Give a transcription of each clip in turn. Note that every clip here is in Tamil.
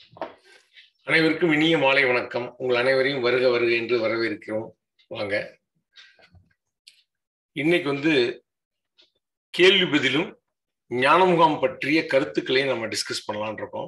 அனைவருக்கும் இனிய மாலை வணக்கம் உங்கள் அனைவரையும் வருக வருக என்று வரவேற்கிறோம் வாங்க இன்னைக்கு வந்து கேள்வி பதிலும் ஞான முகாம் பற்றிய கருத்துக்களை நம்ம டிஸ்கஸ் பண்ணலான் இருக்கோம்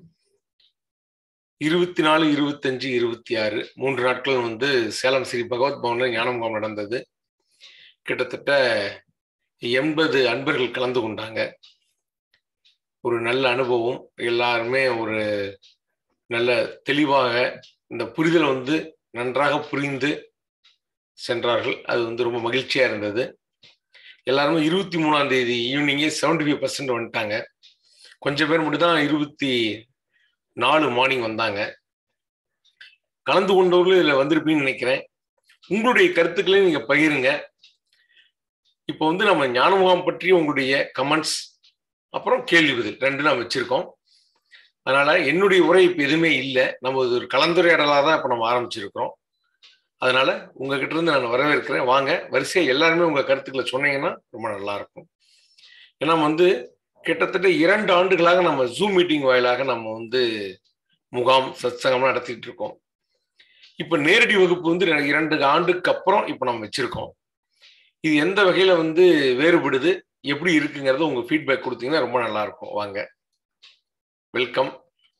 இருபத்தி நாலு இருபத்தஞ்சு இருபத்தி ஆறு மூன்று நாட்கள் வந்து சேலம் ஸ்ரீ பகவத் பவன்ல ஞான முகாம் நடந்தது கிட்டத்தட்ட எண்பது அன்பர்கள் கலந்து கொண்டாங்க ஒரு நல்ல அனுபவம் எல்லாருமே ஒரு நல்ல தெளிவாக இந்த புரிதல் வந்து நன்றாக புரிந்து சென்றார்கள் அது வந்து ரொம்ப மகிழ்ச்சியா இருந்தது எல்லாருமே இருபத்தி மூணாம் தேதி ஈவினிங்கே செவன்டி ஃபைவ் பர்சன்ட் வந்துட்டாங்க கொஞ்சம் பேர் மட்டும் தான் இருபத்தி நாலு மார்னிங் வந்தாங்க கலந்து கொண்டவர்களும் இதில் வந்திருப்பீங்கன்னு நினைக்கிறேன் உங்களுடைய கருத்துக்களை நீங்க பகிருங்க இப்போ வந்து நம்ம ஞான முகாம் பற்றி உங்களுடைய கமெண்ட்ஸ் அப்புறம் கேள்வி பதில் ரெண்டு நான் வச்சிருக்கோம் அதனால என்னுடைய உரை இப்போ எதுவுமே இல்லை நம்ம இது ஒரு கலந்துரையாடலாக தான் இப்போ நம்ம ஆரம்பிச்சிருக்கிறோம் அதனால உங்ககிட்ட இருந்து நான் வரவேற்கிறேன் வாங்க வரிசையா எல்லாருமே உங்க கருத்துக்களை சொன்னீங்கன்னா ரொம்ப நல்லா இருக்கும் ஏன்னா வந்து கிட்டத்தட்ட இரண்டு ஆண்டுகளாக நம்ம ஜூம் மீட்டிங் வாயிலாக நம்ம வந்து முகாம் சத்சங்கம்லாம் நடத்திட்டு இருக்கோம் இப்போ நேரடி வகுப்பு வந்து இரண்டு ஆண்டுக்கு அப்புறம் இப்போ நம்ம வச்சிருக்கோம் இது எந்த வகையில வந்து வேறுபடுது எப்படி இருக்குங்கிறத உங்க ஃபீட்பேக் கொடுத்தீங்கன்னா ரொம்ப நல்லா இருக்கும் வாங்க வெல்கம்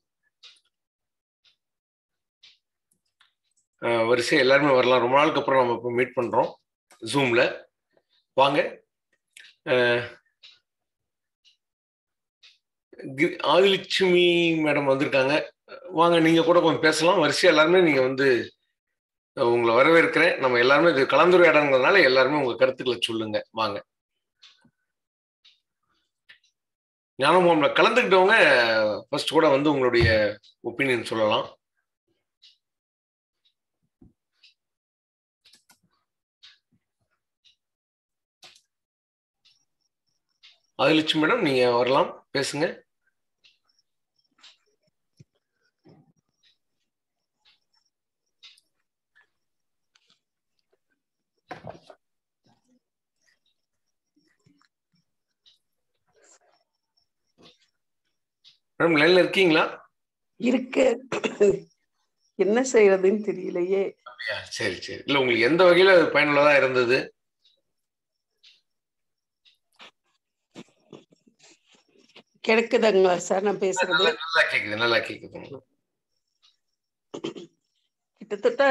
வரிசை எல்லாருமே வரலாம் ரொம்ப நாளுக்கு அப்புறம் நம்ம இப்போ மீட் பண்றோம் ஜூம்ல வாங்க ஆதிலட்சுமி மேடம் வந்திருக்காங்க வாங்க நீங்க கூட கொஞ்சம் பேசலாம் வரிசை எல்லாருமே நீங்க வந்து உங்களை வரவேற்கிறேன் நம்ம எல்லாருமே இது கலந்துரையாடங்கிறதுனால எல்லாருமே உங்க கருத்துக்களை சொல்லுங்க வாங்க ஞானமுகம்ல கலந்துக்கிட்டவங்க ஃபர்ஸ்ட் கூட வந்து உங்களுடைய ஒப்பீனியன் சொல்லலாம் ஆதிலட்சுமி மேடம் நீங்க வரலாம் பேசுங்க மேடம் லைன்ல இருக்கீங்களா இருக்கு என்ன செய்யறதுன்னு தெரியலையே சரி சரி இல்ல உங்களுக்கு எந்த வகையில அது பயனுள்ளதா இருந்தது கிடைக்குதுங்களா சார் நான் பேசுறது நல்லா நல்லா கேக்குது நல்லா கேக்குதுங்க கிட்டத்தட்ட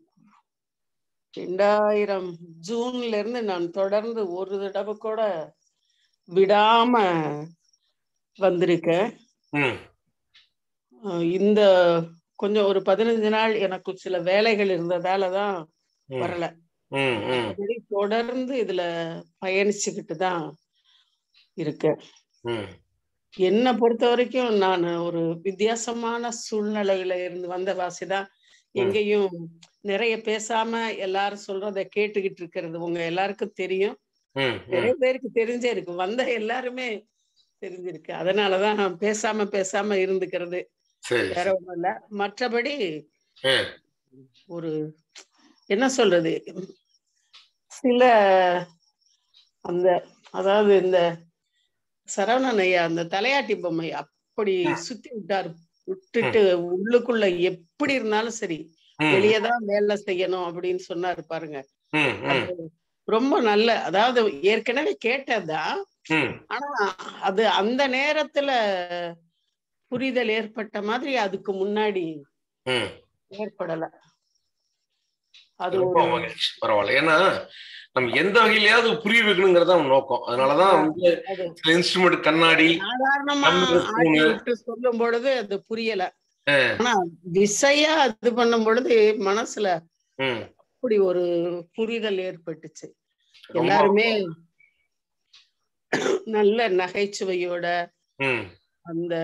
ரெண்டாயிரம் ஜூன்ல இருந்து நான் தொடர்ந்து ஒரு தடவை கூட விடாம வந்திருக்கேன் ம் அஹ் இந்த கொஞ்சம் ஒரு பதினஞ்சு நாள் எனக்கு சில வேலைகள் இருந்ததால தான் ம், வரல ம் ம் மற்றபடி தொடர்ந்து இதுல பயணிச்சுக்கிட்டு தான் இருக்கேன் ம் என்னை பொறுத்த வரைக்கும் நான் ஒரு வித்தியாசமான சூழ்நிலையில இருந்து வந்த வாசிதான் எங்கேயும் நிறைய பேசாம எல்லாரும் சொல்றத கேட்டுக்கிட்டு இருக்கிறது உங்க எல்லாருக்கும் தெரியும் ம் ம் நிறைய பேருக்கு தெரிஞ்சே இருக்கு வந்த எல்லாருமே தெரிஞ்சிருக்கு அதனாலதான் நான் பேசாம பேசாம இருந்துக்கிறது சரி வேற சரி. ஒண்ணும் இல்ல மற்றபடி ஆ, ஒரு என்ன சொல்றது சில அந்த அதாவது இந்த சரவணன் ஐயா அந்த தலையாட்டி பொம்மை அப்படி சுத்தி விட்டாரு விட்டுட்டு உள்ளுக்குள்ள எப்படி இருந்தாலும் சரி ம், வெளியதான் வேலை செய்யணும் அப்படின்னு சொன்னாரு பாருங்க ம் ம் அது ரொம்ப நல்ல அதாவது ஏற்கனவே கேட்டதுதான் ம் ஆனா அது அந்த நேரத்துல புரிதல் ஏற்பட்ட மாதிரி அதுக்கு முன்னாடி ம் ஏற்படல அது ரொம்ப ஒரு மகிழ்ச்சி பரவாயில்ல ஏன்னா நம்ம எந்த வகையிலயாவது புரிய வைக்கணுங்கிறதா நம்ம நோக்கம் அதனாலதான் வந்து அது சில இன்ஸ்ட்ருமெண்ட் கண்ணாடி சாதாரணமா கம்ப்யூட்டர் ஆட்டி ஸ்பூனு. விட்டு சொல்லும் பொழுது அது புரியல ஆ, ஆனா திசையா இது பண்ணும் பொழுது மனசுல ம் அப்படி ஒரு புரிதல் ஏற்பட்டுச்சு ரொம்ப- எல்லாருமே நல்ல நகைச்சுவையோட ம் அந்த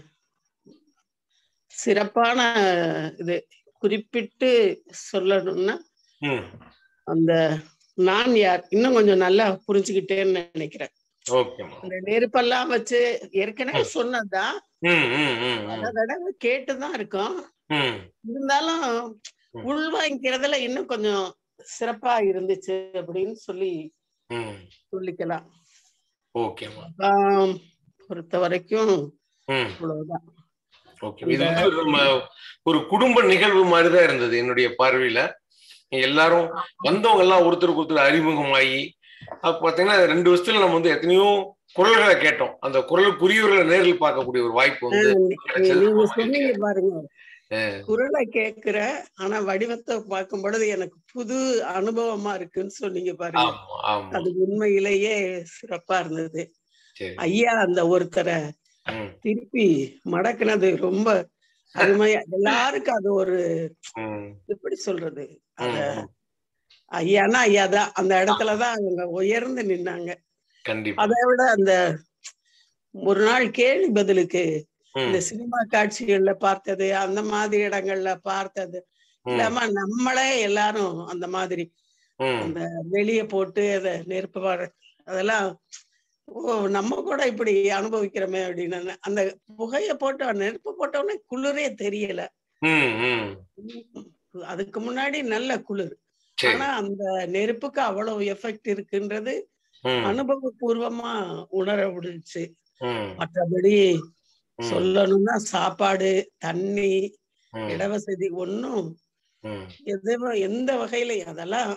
சிறப்பான இது குறிப்பிட்டு சொல்லணும்னா ம் அந்த நான் யார் இன்னும் கொஞ்சம் நல்லா புரிஞ்சுக்கிட்டேன்னு நினைக்கிறேன் ஓகேம்மா அந்த நெருப்பெல்லாம் வச்சு ஏற்கனவே சொன்னதுதான் ம் ம் ம் ம் பல தடவை கேட்டுதான் இருக்கோம் ம் இருந்தாலும் ம். உள்வாங்கிக்கிறதுல இன்னும் கொஞ்சம் சிறப்பா இருந்துச்சு அப்படின்னு சொல்லி ம் சொல்லிக்கலாம் ஓகேம்மா ஆம், பொறுத்த வரைக்கும் ம் அவ்வளவுதான் ஓகே இது வந்து ஒரு நம்ம ஒரு குடும்ப நிகழ்வு மாதிரி தான் இருந்தது என்னுடைய பார்வையில எல்லாரும் வந்தவங்க எல்லாம் ஒருத்தருக்கு ஒருத்தர் அறிமுகமாகி அப்ப பாத்தீங்கன்னா ரெண்டு வருஷத்துல நம்ம வந்து எத்தனையோ குரல்களை கேட்டோம் அந்த குரலுக்குரியவர்களை நேரில் பார்க்கக்கூடிய ஒரு வாய்ப்பு வந்து கிடைச்சது. நீங்க சொன்னீங்க பாருங்க ஆ. குரலை கேட்கிற ஆனா வடிவத்தை பார்க்கும் பொழுது எனக்கு புது அனுபவமா இருக்குன்னு சொன்னீங்க பாருங்க ஆமா ஆமா அது உண்மையிலேயே சிறப்பா இருந்தது சரி ஐயா அந்த ஒருத்தரை ம், திருப்பி மடக்குனது ரொம்ப அருமையா எல்லாருக்கும் அது ஒரு ம், எப்படி சொல்றது அத ம், ம். ஐயானா ஐயா தான் அந்த இடத்துலதான் அவங்க உயர்ந்து நின்னாங்க கண்டிப்பா அதை விட அந்த ஒரு நாள் கேள்வி பதிலுக்கு ம், இந்த சினிமா காட்சிகள்ல பார்த்தது அந்த மாதிரி இடங்கள்ல பார்த்தது ம், இல்லாம நம்மளே எல்லாரும் அந்த மாதிரி ம், அந்த வெளிய போட்டு அதை நெருப்பு வர- அதெல்லாம் ஓ நம்ம கூட இப்படி அனுபவிக்கிறோமே அப்படின்னு அந்த புகைய போட்டு நெருப்பு போட்டோடனே குளிரே தெரியல ம், ம். அதுக்கு முன்னாடி நல்ல குளிர் சரி ஆனா அந்த நெருப்புக்கு அவ்வளவு எஃபெக்ட் இருக்குன்றது ம், அனுபவபூர்வமா உணர முடிஞ்சுச்சு ம், மற்றபடி ம், சொல்லணும்னா சாப்பாடு தண்ணி ம், இடவசதி ஒண்ணும் ம். எதுவும் எந்த வகையிலையும் அதெல்லாம்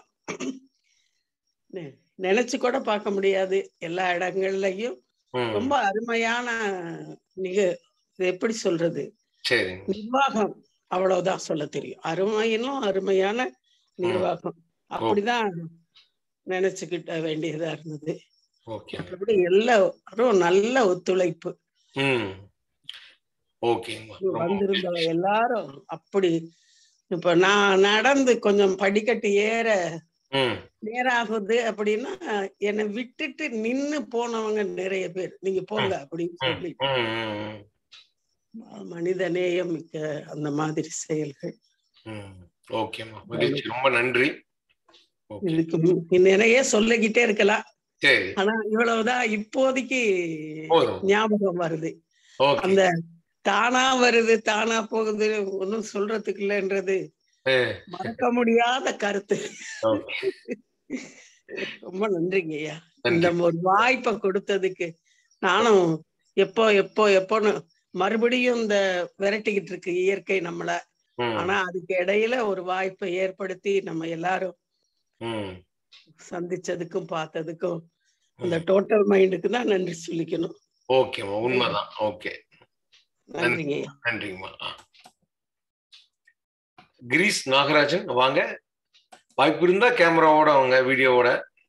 நெ- நினைச்சு கூட பார்க்க முடியாது எல்லா இடங்கள்லயும் ம். ரொம்ப அருமையான நிக இது எப்படி சொல்றது சரி நிர்வாகம் அவ்வளவுதான் சொல்ல தெரியும் அருமையிலும் அருமையான நிர்வாகம் அப்படிதான் நினைச்சுக்கிட்ட வேண்டியதா இருந்தது ஓகே மற்றபடி எல்லாரும் நல்ல ஒத்துழைப்பு ம் ஓகேங்கம்மா ரொம்ப வந்திருந்த எல்லாரும் அப்படி இப்ப நான் நடந்து கொஞ்சம் படிக்கட்டு ஏற ம் நேராகுது அப்படின்னா என்னை விட்டுட்டு நின்னு போனவங்க நிறைய பேர் நீங்க போங்க அப்படின்னு ம், சொல்லி ம், ம், மனித நேயம் மிக்க அந்த மாதிரி செயல்கள் ம். ஓகேம்மா மகிழ்ச்சி ரொம்ப நன்றி ஓகே இதுக்கு மு- நிறைய சொல்லிக்கிட்டே இருக்கலாம் சரி ஆனா இவ்வளவுதான் இப்போதைக்கு போதும் ஞாபகம் வருது ஓகே அந்த தானா வருது தானா போகுது ஒன்னும் சொல்றதுக்கு இல்லைன்றது ஆ, மறக்க முடியாத கருத்து ஓகே ரொம்ப நன்றிங்க ஐயா நன்றி இந்த ஒரு வாய்ப்பை கொடுத்ததுக்கு நானும் எப்போ எப்போ எப்போன்னு மறுபடியும் இந்த விரட்டிக்கிட்டு இருக்கு இயற்கை நம்மள ம், ஆனா அதுக்கு இடையில ஒரு வாய்ப்பை ஏற்படுத்தி நம்ம எல்லாரும் ம், சந்திச்சதுக்கும் பார்த்ததுக்கும் அந்த டோட்டல் மைண்டுக்கு தான் நன்றி சொல்லிக்கணும் ஓகேம்மா உண்மைதான் ஓகே நன்றிங்க ஐயா நன்றிங்கம்மா ஆ. கிரீஸ் நாகராஜன் வாங்க வாய்ப்பு இருந்தா கேமராவோட வாங்க வீடியோவோட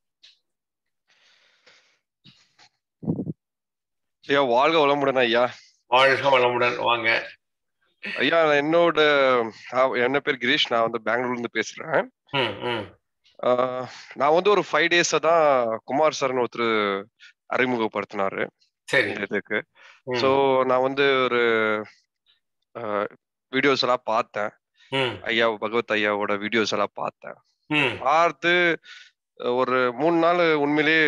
ஐயா வாழ்க வளமுடன் ஐயா வாழ்க வளமுடன் வாங்க ஐயா நான் என்னோட நான் என்ன பேர் கிரீஷ் நான் வந்து பெங்களூர்ல இருந்து பேசுறேன் ம், ம், ஆஹ் நான் வந்து ஒரு ஃபைவ் டேஸா தான் குமார் சார்னு ஒருத்தர் அறிமுகப்படுத்தினாரு சரி இந்த இதுக்கு ம், ஸோ நான் வந்து ஒரு வீடியோஸ் எல்லாம் பார்த்தேன் ம், ஐயா பகவத் ஐயாவோட வீடியோஸ் எல்லாம் பார்த்தேன் ம், பார்த்து அஹ், ஒரு மூணு நாள் உண்மையிலேயே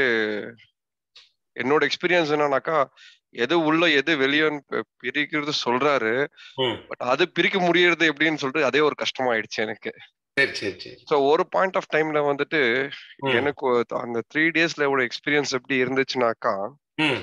என்னோட எக்ஸ்பீரியன்ஸ் என்னன்னாக்கா எது உள்ள எது வெளியேன்னு பி- பிரிக்கிறது சொல்றாரு ம். பட் அது பிரிக்க முடியறது எப்படின்னு சொல்லிட்டு அதே ஒரு கஷ்டமாயிடுச்சு எனக்கு சரி சரி சரி ஸோ ஒரு பாயிண்ட் ஆஃப் டைம்ல வந்துட்டு ம், எனக்கு ஒரு- அந்த த்ரீ டேஸ்ல ஒரு எக்ஸ்பீரியன்ஸ் எப்படி இருந்துச்சுனாக்கா ம்,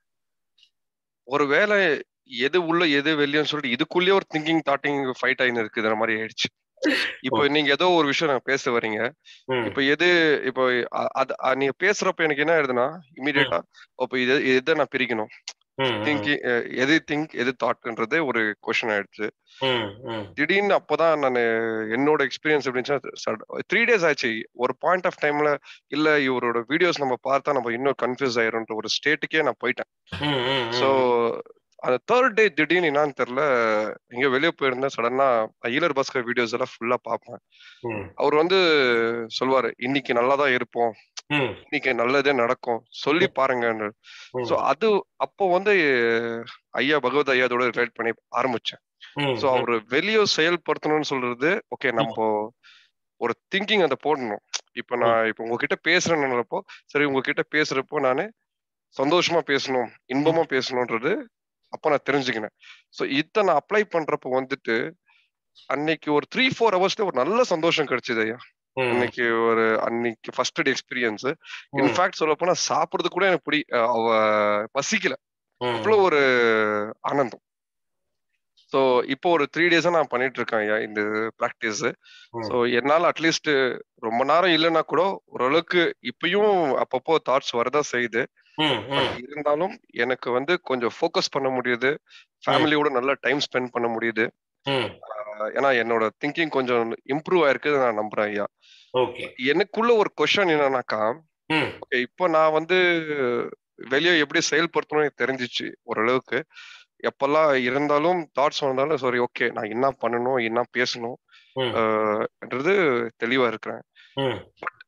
ஒருவேளை எது உள்ள எது வெளியன்னு சொல்லிட்டு இதுக்குள்ளேயே ஒரு திங்கிங் தாட்டிங் ஃபைட் ஆயின்னு இருக்குதுற மாதிரி ஆயிடுச்சு இப்போ நீங்க ஏதோ ஒரு விஷயம் நான் பேச வரீங்க ம், இப்போ எது இப்போ அ- அது அ- நீங்க பேசுறப்ப எனக்கு என்ன ஆயிடுதுன்னா இமீடியட்டா இப்போ இது இதை நான் பிரிக்கணும் ம், ம், திங்கிங் எது திங்க் எது தாட்ன்றது ஒரு கொஸ்டின் ஆயிடுச்சு ம், ம், திடீர்னு அப்பதான் நான் என்னோட எக்ஸ்பீரியன்ஸ் எப்படின்னா த்ரீ டேஸ் ஆச்சு ஒரு பாயிண்ட் ஆஃப் டைம்ல இல்ல இவரோட வீடியோஸ் நம்ம பார்த்தா நம்ம இன்னும் கன்ஃபியூஸ் ஆயிரும்ன்ற ஒரு ஸ்டேட்டுக்கே நான் போயிட்டேன் ம், ம், ஸோ அந்த தேர்ட் டே திடீர்னு என்னன்னு தெரியல எங்க வெளியே போயிருந்தேன் சடனா ஈலர் பாஸ்கர் வீடியோஸ் எல்லாம் ஃபுல்லா பார்ப்பேன் ம், அவர் வந்து சொல்லுவாரு இன்னைக்கு நல்லா தான் இருப்போம் ம், இன்னைக்கு நல்லதே நடக்கும் சொல்லி பாருங்க ம். ஸோ அது அப்போ வந்து ஐயா பகவத் ஐயா அதோட ரிலேட் பண்ணி ஆரம்பிச்சேன் ம், ஸோ அவர் வெளியே செயல்படுத்தணும்னு சொல்றது ஓகே நம்ம ஒரு திங்கிங் அதை போடணும் இப்போ நான் இப்போ உங்ககிட்ட பேசுறேன்றப்போ சரி உங்ககிட்ட பேசுறப்போ நான் சந்தோஷமா பேசணும் இன்பமா பேசணுன்றது அப்போ நான் தெரிஞ்சுக்கினேன் ஸோ இதை நான் அப்ளை பண்றப்போ வந்துட்டு அன்னைக்கு ஒரு த்ரீ ஃபோர் ஹவர்ஸ்ல ஒரு நல்ல சந்தோஷம் கிடைச்சது ஐயா ம், அன்னைக்கு ஒரு அன்னைக்கு ஃபர்ஸ்ட் டே எக்ஸ்பீரியன்ஸ் ம், இன்ஃபேக்ட் சொல்ல போனா சாப்பிடுறது கூட எனக்கு பிடி அஹ் அவ பசிக்கல ம், அவ்வளோ ஒரு ஆனந்தம் ஸோ இப்போ ஒரு த்ரீ டேஸா நான் பண்ணிட்டு இருக்கேன் ஐயா இந்த ப்ராக்டிஸ் ம். ஸோ என்னால அட்லீஸ்ட் ரொம்ப நேரம் இல்லைன்னா கூட ஓரளவுக்கு இப்பயும் அப்பப்போ தாட்ஸ் வரதா செய்யுது ம், ம், இருந்தாலும் எனக்கு வந்து கொஞ்சம் ஃபோக்கஸ் பண்ண முடியுது ஃபேமிலியோட நல்லா டைம் ஸ்பெண்ட் பண்ண முடியுது ம். அஹ் ஏன்னா என்னோட திங்கிங் கொஞ்சம் இம்ப்ரூவ் ஆயிருக்கு நான் நம்புறேன் ஐயா ஓகே எனக்குள்ள ஒரு கொஸ்டின் என்னன்னாக்கா ம், ஓகே இப்போ நான் வந்து வெளியே எப்படி செயல்படுத்தணும் எனக்கு தெரிஞ்சிச்சு ஓரளவுக்கு எப்பெல்லாம் இருந்தாலும் தாட்ஸ் வந்தாலும் சரி ஓகே நான் என்ன பண்ணணும் என்ன பேசணும் ம், அஹ் என்றது தெளிவா இருக்கிறேன் ம்,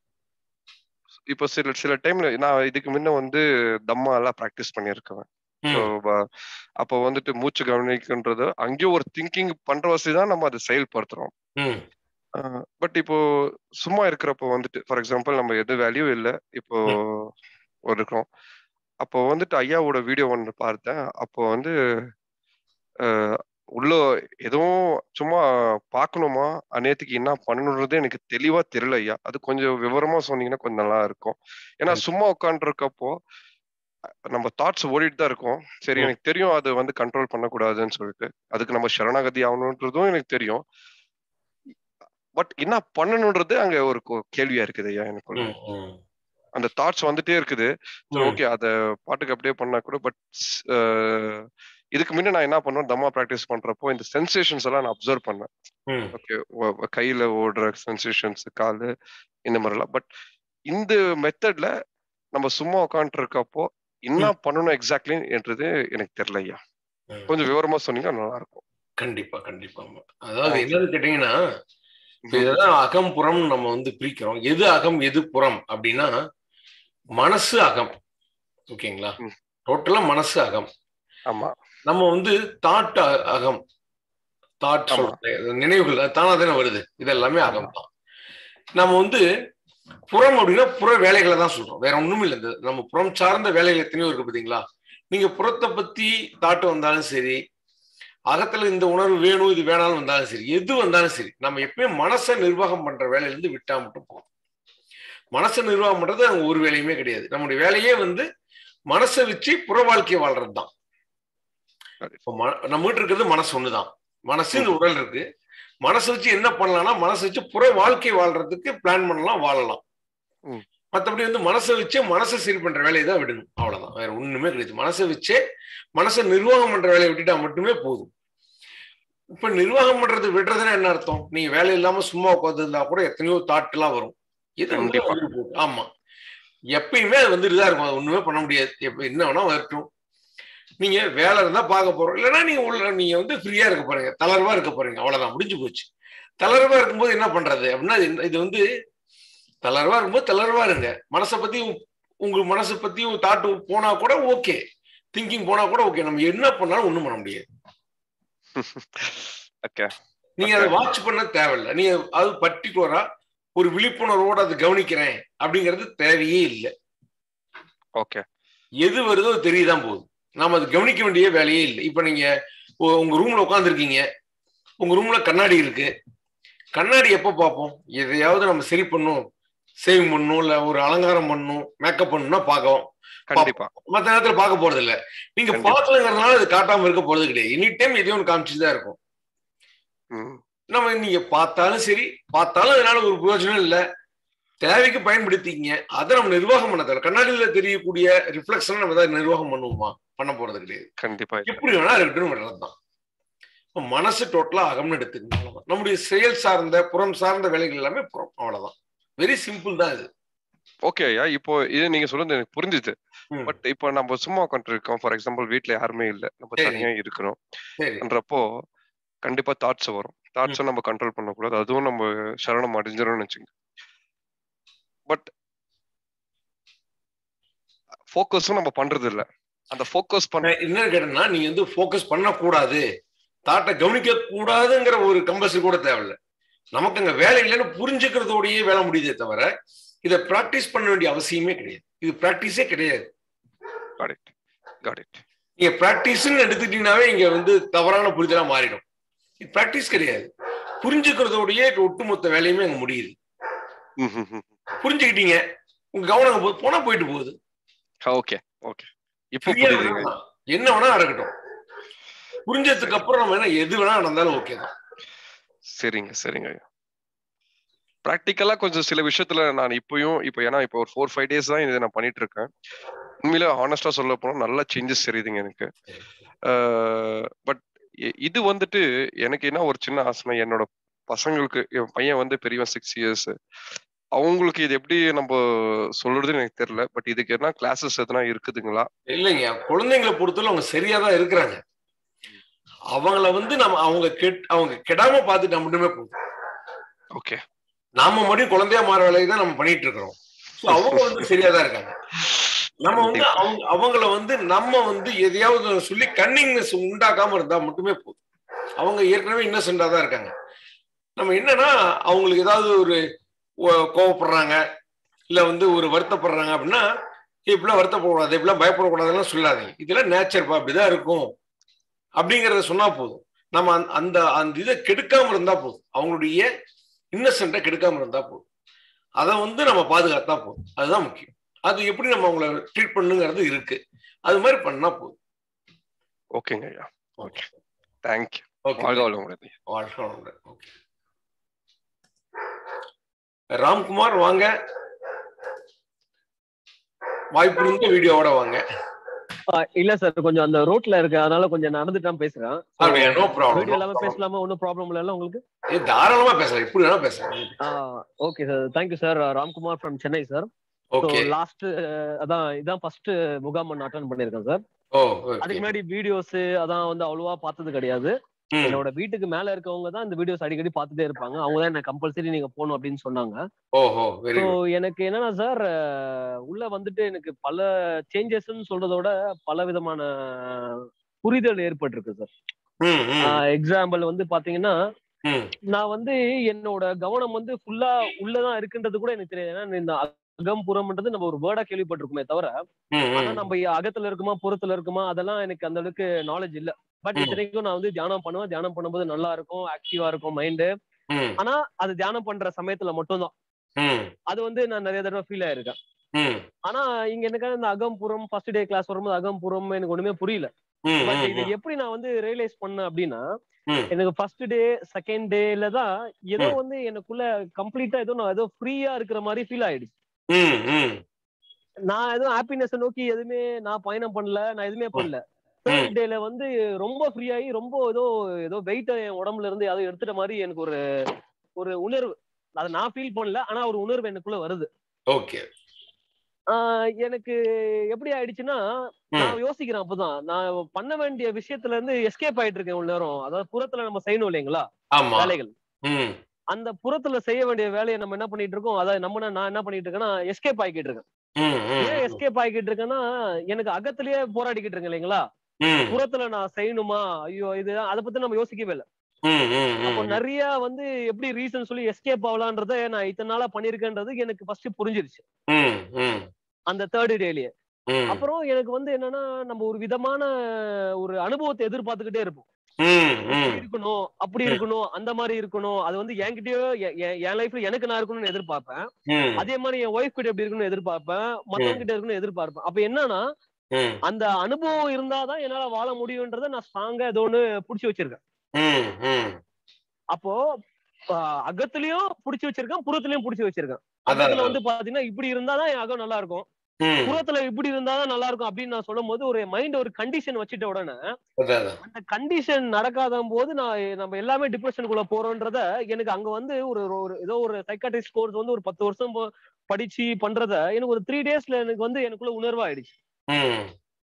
இப்போ சில சில டைம்ல நான் இதுக்கு முன்ன வந்து தம்மா எல்லாம் ப்ராக்டிஸ் பண்ணியிருக்கேன் ஸோ ம், அப்போ வந்துட்டு மூச்சு கவனிக்கின்றது அங்கேயும் ஒரு திங்கிங் பண்ற வசதி தான் நம்ம அதை செயல்படுத்துறோம் ம், பட் இப்போ சும்மா இருக்கிறப்போ வந்துட்டு ஃபார் எக்ஸாம்பிள் நம்ம எது வேல்யூ இல்லை இப்போ ஒரு இருக்கிறோம் அப்போ வந்துட்டு ஐயாவோட வீடியோ ஒன்று பார்த்தேன் அப்போ வந்து அஹ், உள்ள எதுவும் சும்மா பார்க்கணுமா அந்நேரத்துக்கு என்ன பண்ணணுன்றது எனக்கு தெளிவா தெரியல ஐயா அது கொஞ்சம் விவரமா சொன்னீங்கன்னா கொஞ்சம் நல்லா இருக்கும் ஏன்னா ம். சும்மா உட்காந்துருக்கப்போ நம்ம தாட்ஸ் ஓடிட்டு தான் இருக்கும் சரி ம். எனக்கு தெரியும் அது வந்து கண்ட்ரோல் பண்ணக்கூடாதுன்னு சொல்லிட்டு அதுக்கு நம்ம சரணாகதி ஆகணுன்றதும் எனக்கு தெரியும் பட் என்ன பண்ணணுன்றது அங்க ஒரு கொ- கேள்வியா இருக்குது ஐயா எனக்குள்ள ம், ம், அந்த தாட்ஸ் வந்துட்டே இருக்குது சரி ம். ஓகே அத பாட்டுக்கு அப்படியே பண்ணா கூட பட் இதுக்கு முன்ன நான் என்ன பண்ணுவேன் தம்மா ப்ராக்டிஸ் பண்றப்போ இந்த சென்சேஷன்ஸ் எல்லாம் நான் அப்சர்வ் பண்ணேன் ம், ஓகே கையில ஓடுற சென்சேஷன்ஸ் காலு இந்த மாதிரிலாம் பட் இந்த மெத்தட்ல நம்ம சும்மா உட்காந்துட்டு இருக்கப்போ என்ன பண்ணணும் எக்ஸாக்ட்லி என்றது எனக்கு தெரியல ஐயா ம். கொஞ்சம் விவரமா சொன்னீங்கன்னா நல்லா இருக்கும் கண்டிப்பா கண்டிப்பா அதாவது Okay. என்னன்னு கேட்டீங்கன்னா இப்ப இதெல்லாம் அகம் புறம் நம்ம வந்து பிரிக்கிறோம் எது அகம் எது புறம் அப்படின்னா மனசு அகம் ஓகேங்களா ம். டோட்டலா மனசு அகம் ஆமா நம்ம வந்து தாட் அகம் தாட் ஆமா. சொல்றேன் நினைவுகள் அது தானா தானே வருது இது எல்லாமே அகம் தான் நம்ம வந்து புறம் அப்படின்னா புற வேலைகளை தான் சொல்றோம் வேற ஒண்ணும் இல்லை இந்த நம்ம புறம் சார்ந்த வேலைகள் எத்தனையோ இருக்கு பாத்தீங்களா நீங்க புறத்தை பத்தி தாட்டு வந்தாலும் சரி அகத்துல இந்த உணர்வு வேணும் இது வேணாலும் வந்தாலும் சரி எது வந்தாலும் சரி நம்ம எப்பயும் மனசை நிர்வாகம் பண்ற வேலையில இருந்து விட்டா மட்டும் போதும் மனசை நிர்வாகம் பண்றது அங்க ஒரு வேலையுமே கிடையாது நம்முடைய வேலையே வந்து மனசை வச்சு புற வாழ்க்கையை வாழ்றது தான் இப்போ ம- நம்ம கிட்ட இருக்கிறது மனசு ஒண்ணுதான் மனசு இந்த உடல் இருக்கு மனசை வச்சு என்ன பண்ணலாம்னா மனசை வச்சு புற வாழ்க்கை வாழ்றதுக்கு பிளான் பண்ணலாம் வாழலாம் ம். மற்றபடி வந்து மனசை வச்சே மனசை சரி பண்ற வேலையை தான் விடணும் அவ்வளவுதான் வேற ஒண்ணுமே கிடையாது மனசை வச்சே மனசை நிர்வாகம் பண்ற வேலையை விட்டுட்டா மட்டுமே போதும் இப்ப நிர்வாகம் பண்றது விடுறதுன்னா என்ன அர்த்தம் நீங்க வேலை இல்லாம சும்மா உட்காந்து இருந்தா கூட எத்தனையோ தாட் எல்லாம் வரும் இது வந்து கண்டிப்பா. வந்துட்டு போகுது. ஆமா எப்பயுமே அது வந்துட்டு தான் இருக்கும் அது ஒண்ணுமே பண்ண முடியாது எப்ப என்ன வேணா வரட்டும் நீங்க வேலை இருந்தா பார்க்க போறோம் இல்லைன்னா நீங்க உள்ள நீங்க வந்து ஃப்ரீயா இருக்க போறீங்க தளர்வா இருக்க போறீங்க அவ்வளவுதான் முடிஞ்சு போச்சு தளர்வா இருக்கும்போது என்ன பண்றது அப்படின்னா இது- இது வந்து தளர்வா இருக்கும்போது தளர்வா இருங்க மனசை பத்தி உ- உங்க மனசை பத்தி தாட்டு போனா கூட ஓகே திங்கிங் போனா கூட ஓகே நம்ம என்ன பண்ணாலும் ஒண்ணும் பண்ண முடியாது ஓகே நீங்க அதை வாட்ச் பண்ண தேவையில்லை நீங்க அது பர்டிகுலரா ஒரு விழிப்புணர்வோட அதை கவனிக்கிறேன் அப்படிங்கிறது தேவையே இல்லை ஓகே எது வருதோ அது தெரியதான் போகுது நாம அது கவனிக்க வேண்டிய வேலையே இல்லை இப்ப நீங்க உ- உங்க ரூம்ல உட்காந்துருக்கீங்க உங்க ரூம்ல கண்ணாடி இருக்கு கண்ணாடி எப்போ பார்ப்போம் எதையாவது நம்ம சரி பண்ணும் சேவ் பண்ணணும் இல்ல ஒரு அலங்காரம் பண்ணணும் மேக்கப் பண்ணணும்னா பார்க்கவும் கண்டிப்பா மற்ற நேரத்துல பார்க்க போறது இல்ல நீங்க கண்டிப்பா. பார்க்கலங்கிறதுனால அது காட்டாம இருக்க போறது கிடையாது எனி டைம் எதையும் ஒன்று காமிச்சுட்டு தான் இருக்கும் ம் நம்ம நீங்க பார்த்தாலும் சரி பார்த்தாலும் அதனால ஒரு பிரயோஜனம் இல்லை தேவைக்கு பயன்படுத்திக்கங்க அதை நம்ம நிர்வாகம் பண்ண தேவை கண்ணாடியில தெரியக்கூடிய ரிஃப்ளெக்ஷன் நம்ம ஏதாவது நிர்வாகம் பண்ணுவோமா பண்ண போறது கிடையாது கண்டிப்பா இல்ல. எப்படி வேணா இருக்கட்டும் விடுறது தான் இப்ப மனசு டோட்டலா அகம்னு எடுத்துக்கணும் அவ்வளவுதான் நம்முடைய செயல் சார்ந்த புறம் சார்ந்த வேலைகள் எல்லாமே புறம் அவ்வளவுதான் வெரி சிம்பிள் தான் இது ஓகே ஐயா இப்போ இது நீங்க சொல்றது எனக்கு புரிஞ்சுது ம். பட் இப்போ நம்ம சும்மா உட்காந்துட்டு இருக்கோம் ஃபார் எக்ஸாம்பிள் வீட்ல யாருமே இல்ல நம்ம சரி. தனியா இருக்கிறோம் சரி என்றப்போ கண்டிப்பா தாட்ஸ் வரும் தாட்ஸை நம்ம கண்ட்ரோல் பண்ணக்கூடாது அதுவும் நம்ம சரணம் அடைஞ்சிரும்னு வச்சுங்க பட் ஃபோக்கஸும் நம்ம பண்றது இல்ல அந்த ஃபோக்கஸ் பண்ண நான் என்ன கேட்டேன்னா நீங்க வந்து ஃபோக்கஸ் பண்ணக்கூடாது தாட்டை கவனிக்க கூடாதுங்கிற ஒரு கம்பல்சரி கூட தேவையில்ல நமக்கு அங்க வேலை இல்லைன்னு புரிஞ்சுக்கிறதோடயே வேலை முடியுதே தவிர இதை பிராக்டிஸ் பண்ண வேண்டிய அவசியமே கிடையாது இது பிராக்டிஸே கிடையாது காட் இட் காட் இட் நீங்க பிராக்டிஸ்ன்னு எடுத்துட்டீங்கன்னாவே இங்க வந்து தவறான புரிதலா மாறிடும் இது பிராக்டிஸ் கிடையாது புரிஞ்சுக்கிறதோடயே ஒட்டுமொத்த வேலையுமே அங்க முடியுது புரிஞ்சுக்கிட்டீங்க உங்க கவனம் அங்க போ- போனா போயிட்டு போகுது ஓகே ஓகே இப்போ Free ஆ புரியுதுங்க விடலாம். என்ன வேணா நடக்கட்டும் புரிஞ்சதுக்கு அப்புறம் நம்ம என்ன எது வேணா நடந்தாலும் ஓகே தான் சரிங்க சரிங்க ஐயா ப்ராக்டிக்கலா கொஞ்சம் சில விஷயத்துல நான் இப்பயும் இப்போ ஏன்னா இப்போ ஒரு ஃபோர் ஃபைவ் டேஸ் தான் இதை நான் பண்ணிட்டு இருக்கேன் உண்மையில ஹானஸ்டா சொல்ல போனா நல்ல சேஞ்சஸ் தெரியுதுங்க எனக்கு பட் இது வந்துட்டு எனக்கு என்ன ஒரு சின்ன ஆசை என்னோட பசங்களுக்கு என் பையன் வந்து பெரியவன் சிக்ஸ் இயர்ஸ் அவங்களுக்கு இது எப்படி நம்ம சொல்றதுன்னு எனக்கு தெரியல பட் இதுக்கு என்ன கிளாஸஸ் எதனா இருக்குதுங்களா இல்லைங்க குழந்தைங்களை பொறுத்தவரை அவங்க சரியா தான் இருக்கிறாங்க அவங்கள வந்து நம்ம அவங்க கெட் அவங்க கெடாம பார்த்துட்டா மட்டுமே போதும் ஓகே நாம மறுபடியும் குழந்தையா மாற வேலையை தான் நம்ம பண்ணிட்டு இருக்கிறோம் ஸோ அவங்க வந்து சரியா தான் இருக்காங்க நம்ம வந்து அவங்க அவங்கள வந்து நம்ம வந்து எதையாவது சொல்லி கன்னிங்னஸ் உண்டாக்காம இருந்தா மட்டுமே போதும் அவங்க ஏற்கனவே இன்னசென்டா தான் இருக்காங்க நம்ம என்னன்னா அவங்களுக்கு ஏதாவது ஒரு ஒ- கோவப்படுறாங்க இல்ல வந்து ஒரு வருத்தப்படுறாங்க அப்படின்னா இப்படிலாம் வருத்தப்படக்கூடாது இப்படிலாம் பயப்படக்கூடாதுலாம் சொல்லாதீங்க இதெல்லாம் நேச்சர்ப்பா அப்படிதான் இருக்கும் அப்படிங்கறத சொன்னா போதும் நம்ம அந்த- அந்த அந்த இதை கெடுக்காம இருந்தா போதும் அவங்களுடைய இன்னசென்ட்டை கெடுக்காம இருந்தா போதும் அதை வந்து நம்ம பாதுகாத்தா போதும் அதுதான் முக்கியம் அது எப்படி நம்ம அவங்கள ட்ரீட் பண்ணுங்கிறது இருக்கு அது மாதிரி பண்ணா போதும் ஓகேங்க ஐயா ஓகே தேங்க்யூ ஓகே வாழ்க வளமுடன் வாழ்க வளமுடன் ஓகே ராம்குமார் வாங்க வாய்ப்பு இருந்த வீடியோவோட வாங்க ஆ, இல்ல சார் கொஞ்சம் அந்த ரோட்ல இருக்கு அதனால கொஞ்சம் நடந்துட்டு தான் பேசுறேன் அப்படியா நோ வீடியோ இல்லாம ப்ராப்ளம் பேசலாமா ஒன்றும் ப்ராப்ளம் இல்ல உங்களுக்கு தாராளமா பேசலாம் இப்படி வேணா பேசலாம் okay sir thank you sir Ramkumar from Chennai sir so okay last அதான் இதான் ஃபர்ஸ்ட் முகாம் நான் அட்டன் பண்ணியிருக்கேன் சார் ஓ அதுக்கு முன்னாடி வீடியோஸ் அதான் வந்து அவ்வளவா பார்த்தது கிடையாது என்னோட வீட்டுக்கு மேல இருக்கவங்க தான் இந்த வீடியோஸ் அடிக்கடி பார்த்துட்டே இருப்பாங்க அவங்க தான் என்ன கம்பல்சரி நீங்க போகணும் அப்படின்னு சொன்னாங்க ஓஹோ வெரி ஸோ குட் எனக்கு என்னன்னா சார் உள்ள வந்துட்டு எனக்கு பல சேஞ்சஸ்ன்னு சொல்றத விட பல விதமான புரிதல் ஏற்பட்டிருக்கு சார் ம் ம் எக்ஸாம்பிள் வந்து பாத்தீங்கன்னா ம் நான் வந்து என்னோட கவனம் வந்து ஃபுல்லா உள்ளதான் இருக்குன்றது கூட எனக்கு தெரியாது ஏன்னா இந்த அகம் புறம்ன்றது நம்ம ஒரு வேர்டா கேள்விப்பட்டிருக்குமே தவிர ம் ஆனா ம் நம்ம அகத்துல இருக்குமா புறத்துல இருக்குமா அதெல்லாம் எனக்கு அந்த அளவுக்கு நாலேஜ் இல்ல பட் ம். இத்தனைக்கும் நான் வந்து தியானம் பண்ணுவேன் தியானம் பண்ணும்போது நல்லா இருக்கும் ஆக்டிவா இருக்கும் மைண்டு ம் ஆனா அது தியானம் பண்ற சமயத்துல மட்டும்தான் ம் அது வந்து நான் நிறைய தடவை ஃபீல் ஆயிருக்கேன் ம் ஆனா இங்க எனக்கு இந்த அகம்புறம் ஃபர்ஸ்ட் டே கிளாஸ் வரும்போது அகம்புறம் எனக்கு ஒண்ணுமே புரியல ம் பட் ம் இது எப்படி நான் வந்து ரியலைஸ் பண்ணேன் அப்படின்னா ம் எனக்கு ஃபர்ஸ்ட் டே செகண்ட் டேல தான் ஏதோ ம். வந்து எனக்குள்ள கம்ப்ளீட்டா ஏதோ நான் ஏதோ ஃப்ரீயா இருக்கிற மாதிரி ஃபீல் ஆயிடுச்சு ம் ம் நான் எதுவும் ஹாப்பினஸ் நோக்கி எதுவுமே நான் பயணம் பண்ணல நான் எதுவுமே பண்ணல தேர்ட் டேல வந்து ரொம்ப ஃப்ரீ ஆகி ரொம்ப ஏதோ ஏதோ வெயிட் என் உடம்புல இருந்து யாரோ எடுத்துட்ட மாதிரி எனக்கு ஒரு ஒரு உணர்வு அதை நான் ஃபீல் பண்ணல ஆனா ஒரு உணர்வு எனக்குள்ள வருது ஓகே ஆஹ் எனக்கு எப்படி ஆயிடுச்சுன்னா ம் நான் யோசிக்கிறேன் அப்பதான் நான் பண்ண வேண்டிய விஷயத்துல இருந்து எஸ்கேப் ஆயிட்டு இருக்கேன் இவ்வளவு நேரம் அதாவது புறத்துல நம்ம செய்யணும் இல்லைங்களா ஆமா வேலைகள் ம் அந்த புறத்துல செய்ய வேண்டிய வேலையை நம்ம என்ன பண்ணிட்டு இருக்கோம் அதாவது நம்ம என்ன- நான் என்ன பண்ணிட்டு இருக்கேன்னா எஸ்கேப் ஆகிட்டு இருக்கேன் ம் ம் ஏன் எஸ்கேப் ஆகிட்டு இருக்கேன்னா எனக்கு அகத்திலேயே போராடிக்கிட்டு இருக்கேன் இல்லைங்களா ம் புறத்துல நான் செய்யணுமா ஐயோ இது அதை பத்தி நம்ம யோசிக்கவே இல்லை ம் ம் அப்போ ம் நிறைய வந்து எப்படி ரீசன் சொல்லி எஸ்கேப் ஆகலான்றத நான் இத்தனை நாளா பண்ணிருக்கேன்றது எனக்கு ஃபர்ஸ்ட் புரிஞ்சிருச்சு ம் ம் அந்த தேர்ட் டேலயே ம் அப்புறம் எனக்கு வந்து என்னன்னா நம்ம ஒரு விதமான ஒரு அனுபவத்தை எதிர்பார்த்துக்கிட்டே இருப்போம் ம் இப்படி ம் இருக்கணும் அப்படி ம். இருக்கணும் அந்த மாதிரி இருக்கணும் அது வந்து என்கிட்டயோ எ- எ- என் லைஃப்ல எனக்கு நான் இருக்கணும்னு எதிர்பார்ப்பேன் ம் அதே மாதிரி என் ஒய்ஃப் கிட்ட எப்படி இருக்கணும்னு எதிர்பார்ப்பேன் மத்தவங்க கிட்ட இருக்கணும்னு எதிர்பார்ப்பேன் அப்ப என்னன்னா ம் அந்த அனுபவம் இருந்தாதான் என்னால வாழ முடியும்ன்றத நான் ஸ்ட்ராங்கா ஏதோ ஒண்ணு புடிச்சு வச்சிருக்கேன் ம் ம் அப்போ ஆஹ், அகத்துலயும் புடிச்சு வச்சிருக்கேன் புறத்துலயும் புடிச்சு வச்சிருக்கேன் அதான், அகத்துல அதான். வந்து பாத்தீங்கன்னா இப்படி இருந்தாதான் என் அகம் நல்லா இருக்கும் ம் புறத்துல இப்படி இருந்தாதான் நல்லா இருக்கும் அப்படின்னு நான் சொல்லும் போது ஒரு மைண்ட் ஒரு கண்டிஷன் வச்சுட்ட உடனே அதான் அதான். அந்த கண்டிஷன் நடக்காத போது நான் நம்ம எல்லாமே டிப்ரெஷனுக்குள்ள போறோன்றத எனக்கு அங்க வந்து ஒரு ஒரு ஏதோ ஒரு சைக்காட்ரிஸ்ட் கோர்ஸ் வந்து ஒரு பத்து வருஷம் போ- படிச்சு பண்றத எனக்கு ஒரு த்ரீ டேஸ்ல எனக்கு வந்து எனக்குள்ள உணர்வாயிடுச்சு ம்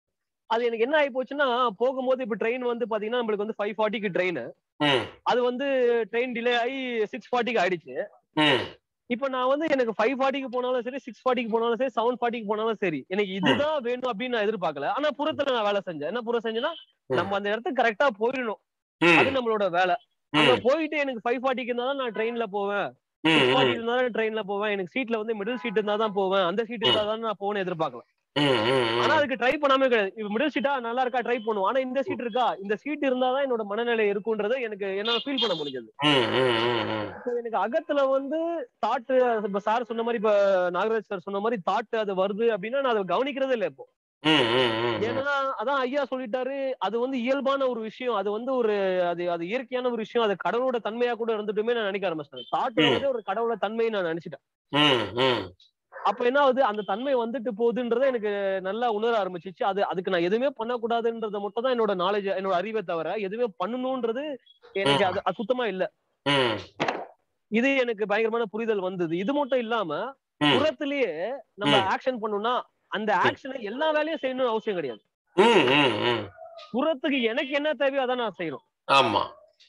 அது எனக்கு என்ன ஆகி போச்சுன்னா போகும்போது இப்ப ட்ரெயின் வந்து பாத்தீங்கன்னா நம்மளுக்கு வந்து ஃபைவ் ஃபார்ட்டிக்கு ட்ரெயின் ம் அது வந்து ட்ரெயின் டிலே ஆகி சிக்ஸ் ஃபார்ட்டிக்கு ஆயிடுச்சு ம் இப்ப நான் வந்து எனக்கு ஃபைவ் ஃபார்ட்டிக்கு போனாலும் சரி சிக்ஸ் ஃபார்ட்டிக்கு போனாலும் சரி செவன் ஃபார்ட்டிக்கு போனாலும் சரி எனக்கு இதுதான் வேணும் அப்படின்னு நான் எதிர்பார்க்கல ஆனா புறத்துல நான் வேலை செஞ்சேன் என்ன புறம் செஞ்சேன்னா நம்ம அந்த இடத்துக்கு கரெக்டா போயிடணும் அது ம் நம்மளோட வேலை அங்க ம் போயிட்டு எனக்கு ஃபைவ் ஃபார்ட்டிக்கு இருந்தா தான் நான் ட்ரெயின்ல போவேன் ம் சிக்ஸ் ஃபார்ட்டி ம் இருந்தா தான் ட்ரெயின்ல போவேன் எனக்கு சீட்ல வந்து மிடில் சீட் இருந்தா தான் போவேன் அந்த சீட் இருந்தா தான் நான் போவேன்னு எதிர்பார்க்கல ம் ம் ஆனா ம் அதுக்கு ட்ரை பண்ணாமே கிடையாது இப்ப மிடில் சீட்டா நல்லா இருக்கா ட்ரை பண்ணுவோம் ஆனா இந்த சீட் இருக்கா இந்த சீட் இருந்தா தான் என்னோட மனநிலை இருக்குன்றத எனக்கு என்னால ஃபீல் பண்ண முடிஞ்சது ம் ம் ம் ம் இப்போ எனக்கு அகத்துல வந்து தாட் இப்ப சார் சொன்ன மாதிரி இப்ப நாகராஜ் சார் சொன்ன மாதிரி தாட் அது வருது அப்படின்னா நான் அதை கவனிக்கிறதே இல்லை இப்போ ம், ம், ம், ம். ஏன்னா அதான் ஐயா சொல்லிட்டாரு அது வந்து இயல்பான ஒரு விஷயம் அது வந்து ஒரு அது அது இயற்கையான ஒரு விஷயம் அது கடவுளோட தன்மையா கூட இருந்துட்டுமே நான் நினைக்க ஆரம்பிச்சிட்டேன் தாட் ம். வந்து ஒரு கடவுளோட தன்மையை நான் நினைச்சிட்டேன் ம், ம். அப்ப என்ன ஆகுது அந்த தன்மை வந்துட்டு போகுதுன்றத எனக்கு நல்லா உணர ஆரம்பிச்சிச்சு அது அதுக்கு நான் எதுவுமே பண்ணக்கூடாதுன்றத மட்டும் தான் என்னோட நாலேஜ் என்னோட அறிவை தவிர எதுவுமே பண்ணணும்ன்றது எனக்கு அது அது சுத்தமா இல்ல ம், இது எனக்கு பயங்கரமான புரிதல் வந்தது இது மட்டும் இல்லாம ம். புறத்திலேயே நம்ம ம். ஆக்ஷன் பண்ணணும்னா அந்த ஆக்ஷனை எல்லா வேலையும் செய்யணும்னு அவசியம் கிடையாது ம், ம், ம். புறத்துக்கு எனக்கு என்ன தேவையோ அதான் நான் செய்யணும் ஆமா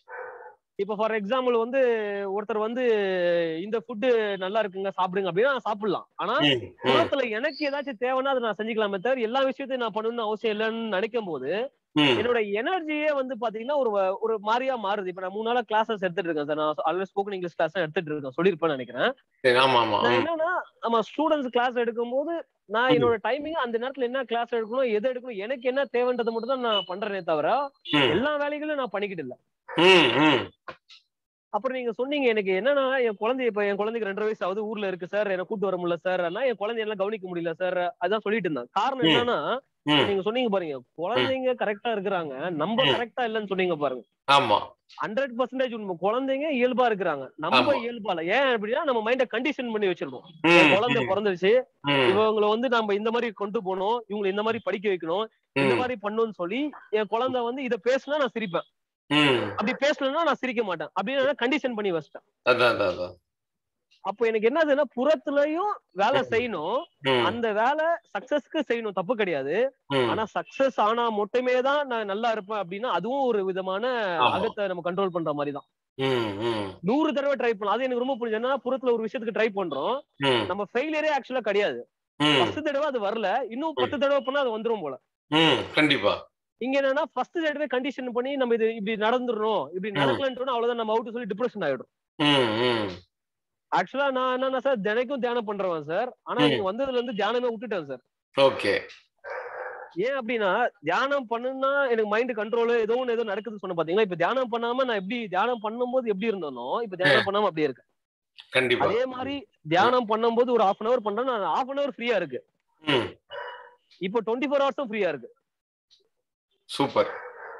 இப்ப ஃபார் எக்ஸாம்பிள் வந்து ஒருத்தர் வந்து இந்த ஃபுட்டு நல்லா இருக்குங்க சாப்பிடுங்க அப்படின்னா நான் சாப்பிடலாம் ஆனா ம், ம். புறத்துல எனக்கு ஏதாச்சும் தேவைன்னா அதை நான் செஞ்சுக்கலாமே தவிர எல்லா விஷயத்தையும் நான் பண்ணணும்னு அவசியம் இல்லைன்னு நினைக்கும் போது ம், என்னோட எனர்ஜியே வந்து பாத்தீங்கன்னா ஒரு வ- ஒரு மாதிரியா மாறுது இப்ப நான் மூணு நாளா கிளாஸஸ் எடுத்துட்டு இருக்கேன் சார் நான் ஆல்ரெடி ஸ்போக்கன் இங்கிலீஷ் கிளாஸ் எடுத்துட்டு இருக்கேன் சொல்லியிருப்பேன்னு நினைக்கிறேன் சரி, ஆமா ஆமா நான் ம், என்னன்னா நம்ம ஸ்டூடெண்ட்ஸ் கிளாஸ் எடுக்கும்போது நான் ம். என்னோட டைமிங் அந்த நேரத்துல என்ன கிளாஸ் எடுக்கணும் எது எடுக்கணும் எனக்கு என்ன தேவைன்றதை மட்டும் தான் நான் பண்றேனே தவிர ம், எல்லா வேலைகளும் நான் பண்ணிக்கிட்டு இல்ல ம், ம். அப்புறம் நீங்க சொன்னீங்க எனக்கு என்னன்னா என் குழந்தை இப்ப என் குழந்தைக்கு ரெண்டரை வயசு ஆகுது ஊர்ல இருக்கு சார் என்ன கூட்டு வர முடியல சார் ஆனா என் குழந்தை எல்லாம் கவனிக்க முடியல சார் அதான் சொல்லிட்டு இருந்தேன் காரணம் ம். என்னன்னா ம். நீங்க சொன்னீங்க பாருங்க குழந்தைங்க கரெக்டா இருக்கிறாங்க நம்ம ம். கரெக்டா இல்லைன்னு சொன்னீங்க பாருங்க ஆமா ஹண்ட்ரட் பர்சன்டேஜ் உண்மை குழந்தைங்க இயல்பா இருக்கிறாங்க நம்ம ஆமா. இயல்பா இல்ல ஏன் அப்படின்னா நம்ம மைண்ட கண்டிஷன் பண்ணி வச்சிருக்கோம் ம், என் குழந்தை ம், பிறந்துருச்சு ம், இவங்களை வந்து நம்ம இந்த மாதிரி கொண்டு போகணும் இவங்களை இந்த மாதிரி படிக்க வைக்கணும் இந்த ம், மாதிரி பண்ணணும்னு சொல்லி என் குழந்தை வந்து இதை பேசினா நான் சிரிப்பேன் ம். அப்படி பேசலன்னா நான் சிரிக்க மாட்டேன் அப்படின்னு கண்டிஷன் பண்ணி வச்சிட்டேன் அதான் அதான் அதான் அப்போ எனக்கு என்னதுன்னா புறத்துலயும் வேலை ம். செய்யணும் ம், அந்த வேலை சக்சஸ்க்கு செய்யணும் தப்பு கிடையாது ம். ஆனா சக்சஸ் ஆனா மட்டுமே தான் நான் நல்லா இருப்பேன் அப்படின்னா அதுவும் ஒரு விதமான ஆமா. அகத்தை நம்ம கண்ட்ரோல் பண்ற மாதிரி தான் ம், ம், நூறு தடவை ட்ரை பண்ணலாம் அது எனக்கு ரொம்ப புரிஞ்சது என்னன்னா புறத்துல ஒரு விஷயத்துக்கு ட்ரை பண்றோம் ம், நம்ம ஃபெயிலியரே ஆக்சுவலா கிடையாது ம், ஃபர்ஸ்ட் தடவை அது வரல இன்னும் பத்து தடவை பண்ணா அது வந்துரும் போல ம். கண்டிப்பா இங்க என்னன்னா ஃபர்ஸ்ட் தடவை கண்டிஷன் பண்ணி நம்ம இது இப்படி நடந்துடணும் இப்படி ம். நடக்கலன்னு அவ்வளவுதான் நம்ம அவுட் சொல்லி டிப்ரெஷன் ஆயிடும் ம், ம். ஆக்சுவலா நான் என்னன்னா சார் தினைக்கும் தியானம் பண்றேன் சார் ஆனா ம். நீங்க வந்ததுல இருந்து தியானமே விட்டுட்டேன் சார் ஓகே ஏன் அப்படின்னா தியானம் பண்ணுனா எனக்கு மைண்ட் கண்ட்ரோல் ஏதோ ஒன்று ஏதோ நடக்குதுன்னு சொன்ன பாத்தீங்களா இப்ப தியானம் பண்ணாம நான் எப்படி தியானம் பண்ணும்போது எப்படி இருந்தனோ இப்ப தியானம் பண்ணாம அப்படியே இருக்கு கண்டிப்பா அதே மாதிரி தியானம் பண்ணும்போது ஒரு ஹாஃப் அன் அவர் பண்றேன் நான் ஹாஃப் அன் அவர் ஃப்ரீயா இருக்கு ம், இப்போ டுவெண்ட்டி ஃபோர் ஹவர்ஸும் ஃப்ரீயா இருக்கு சூப்பர்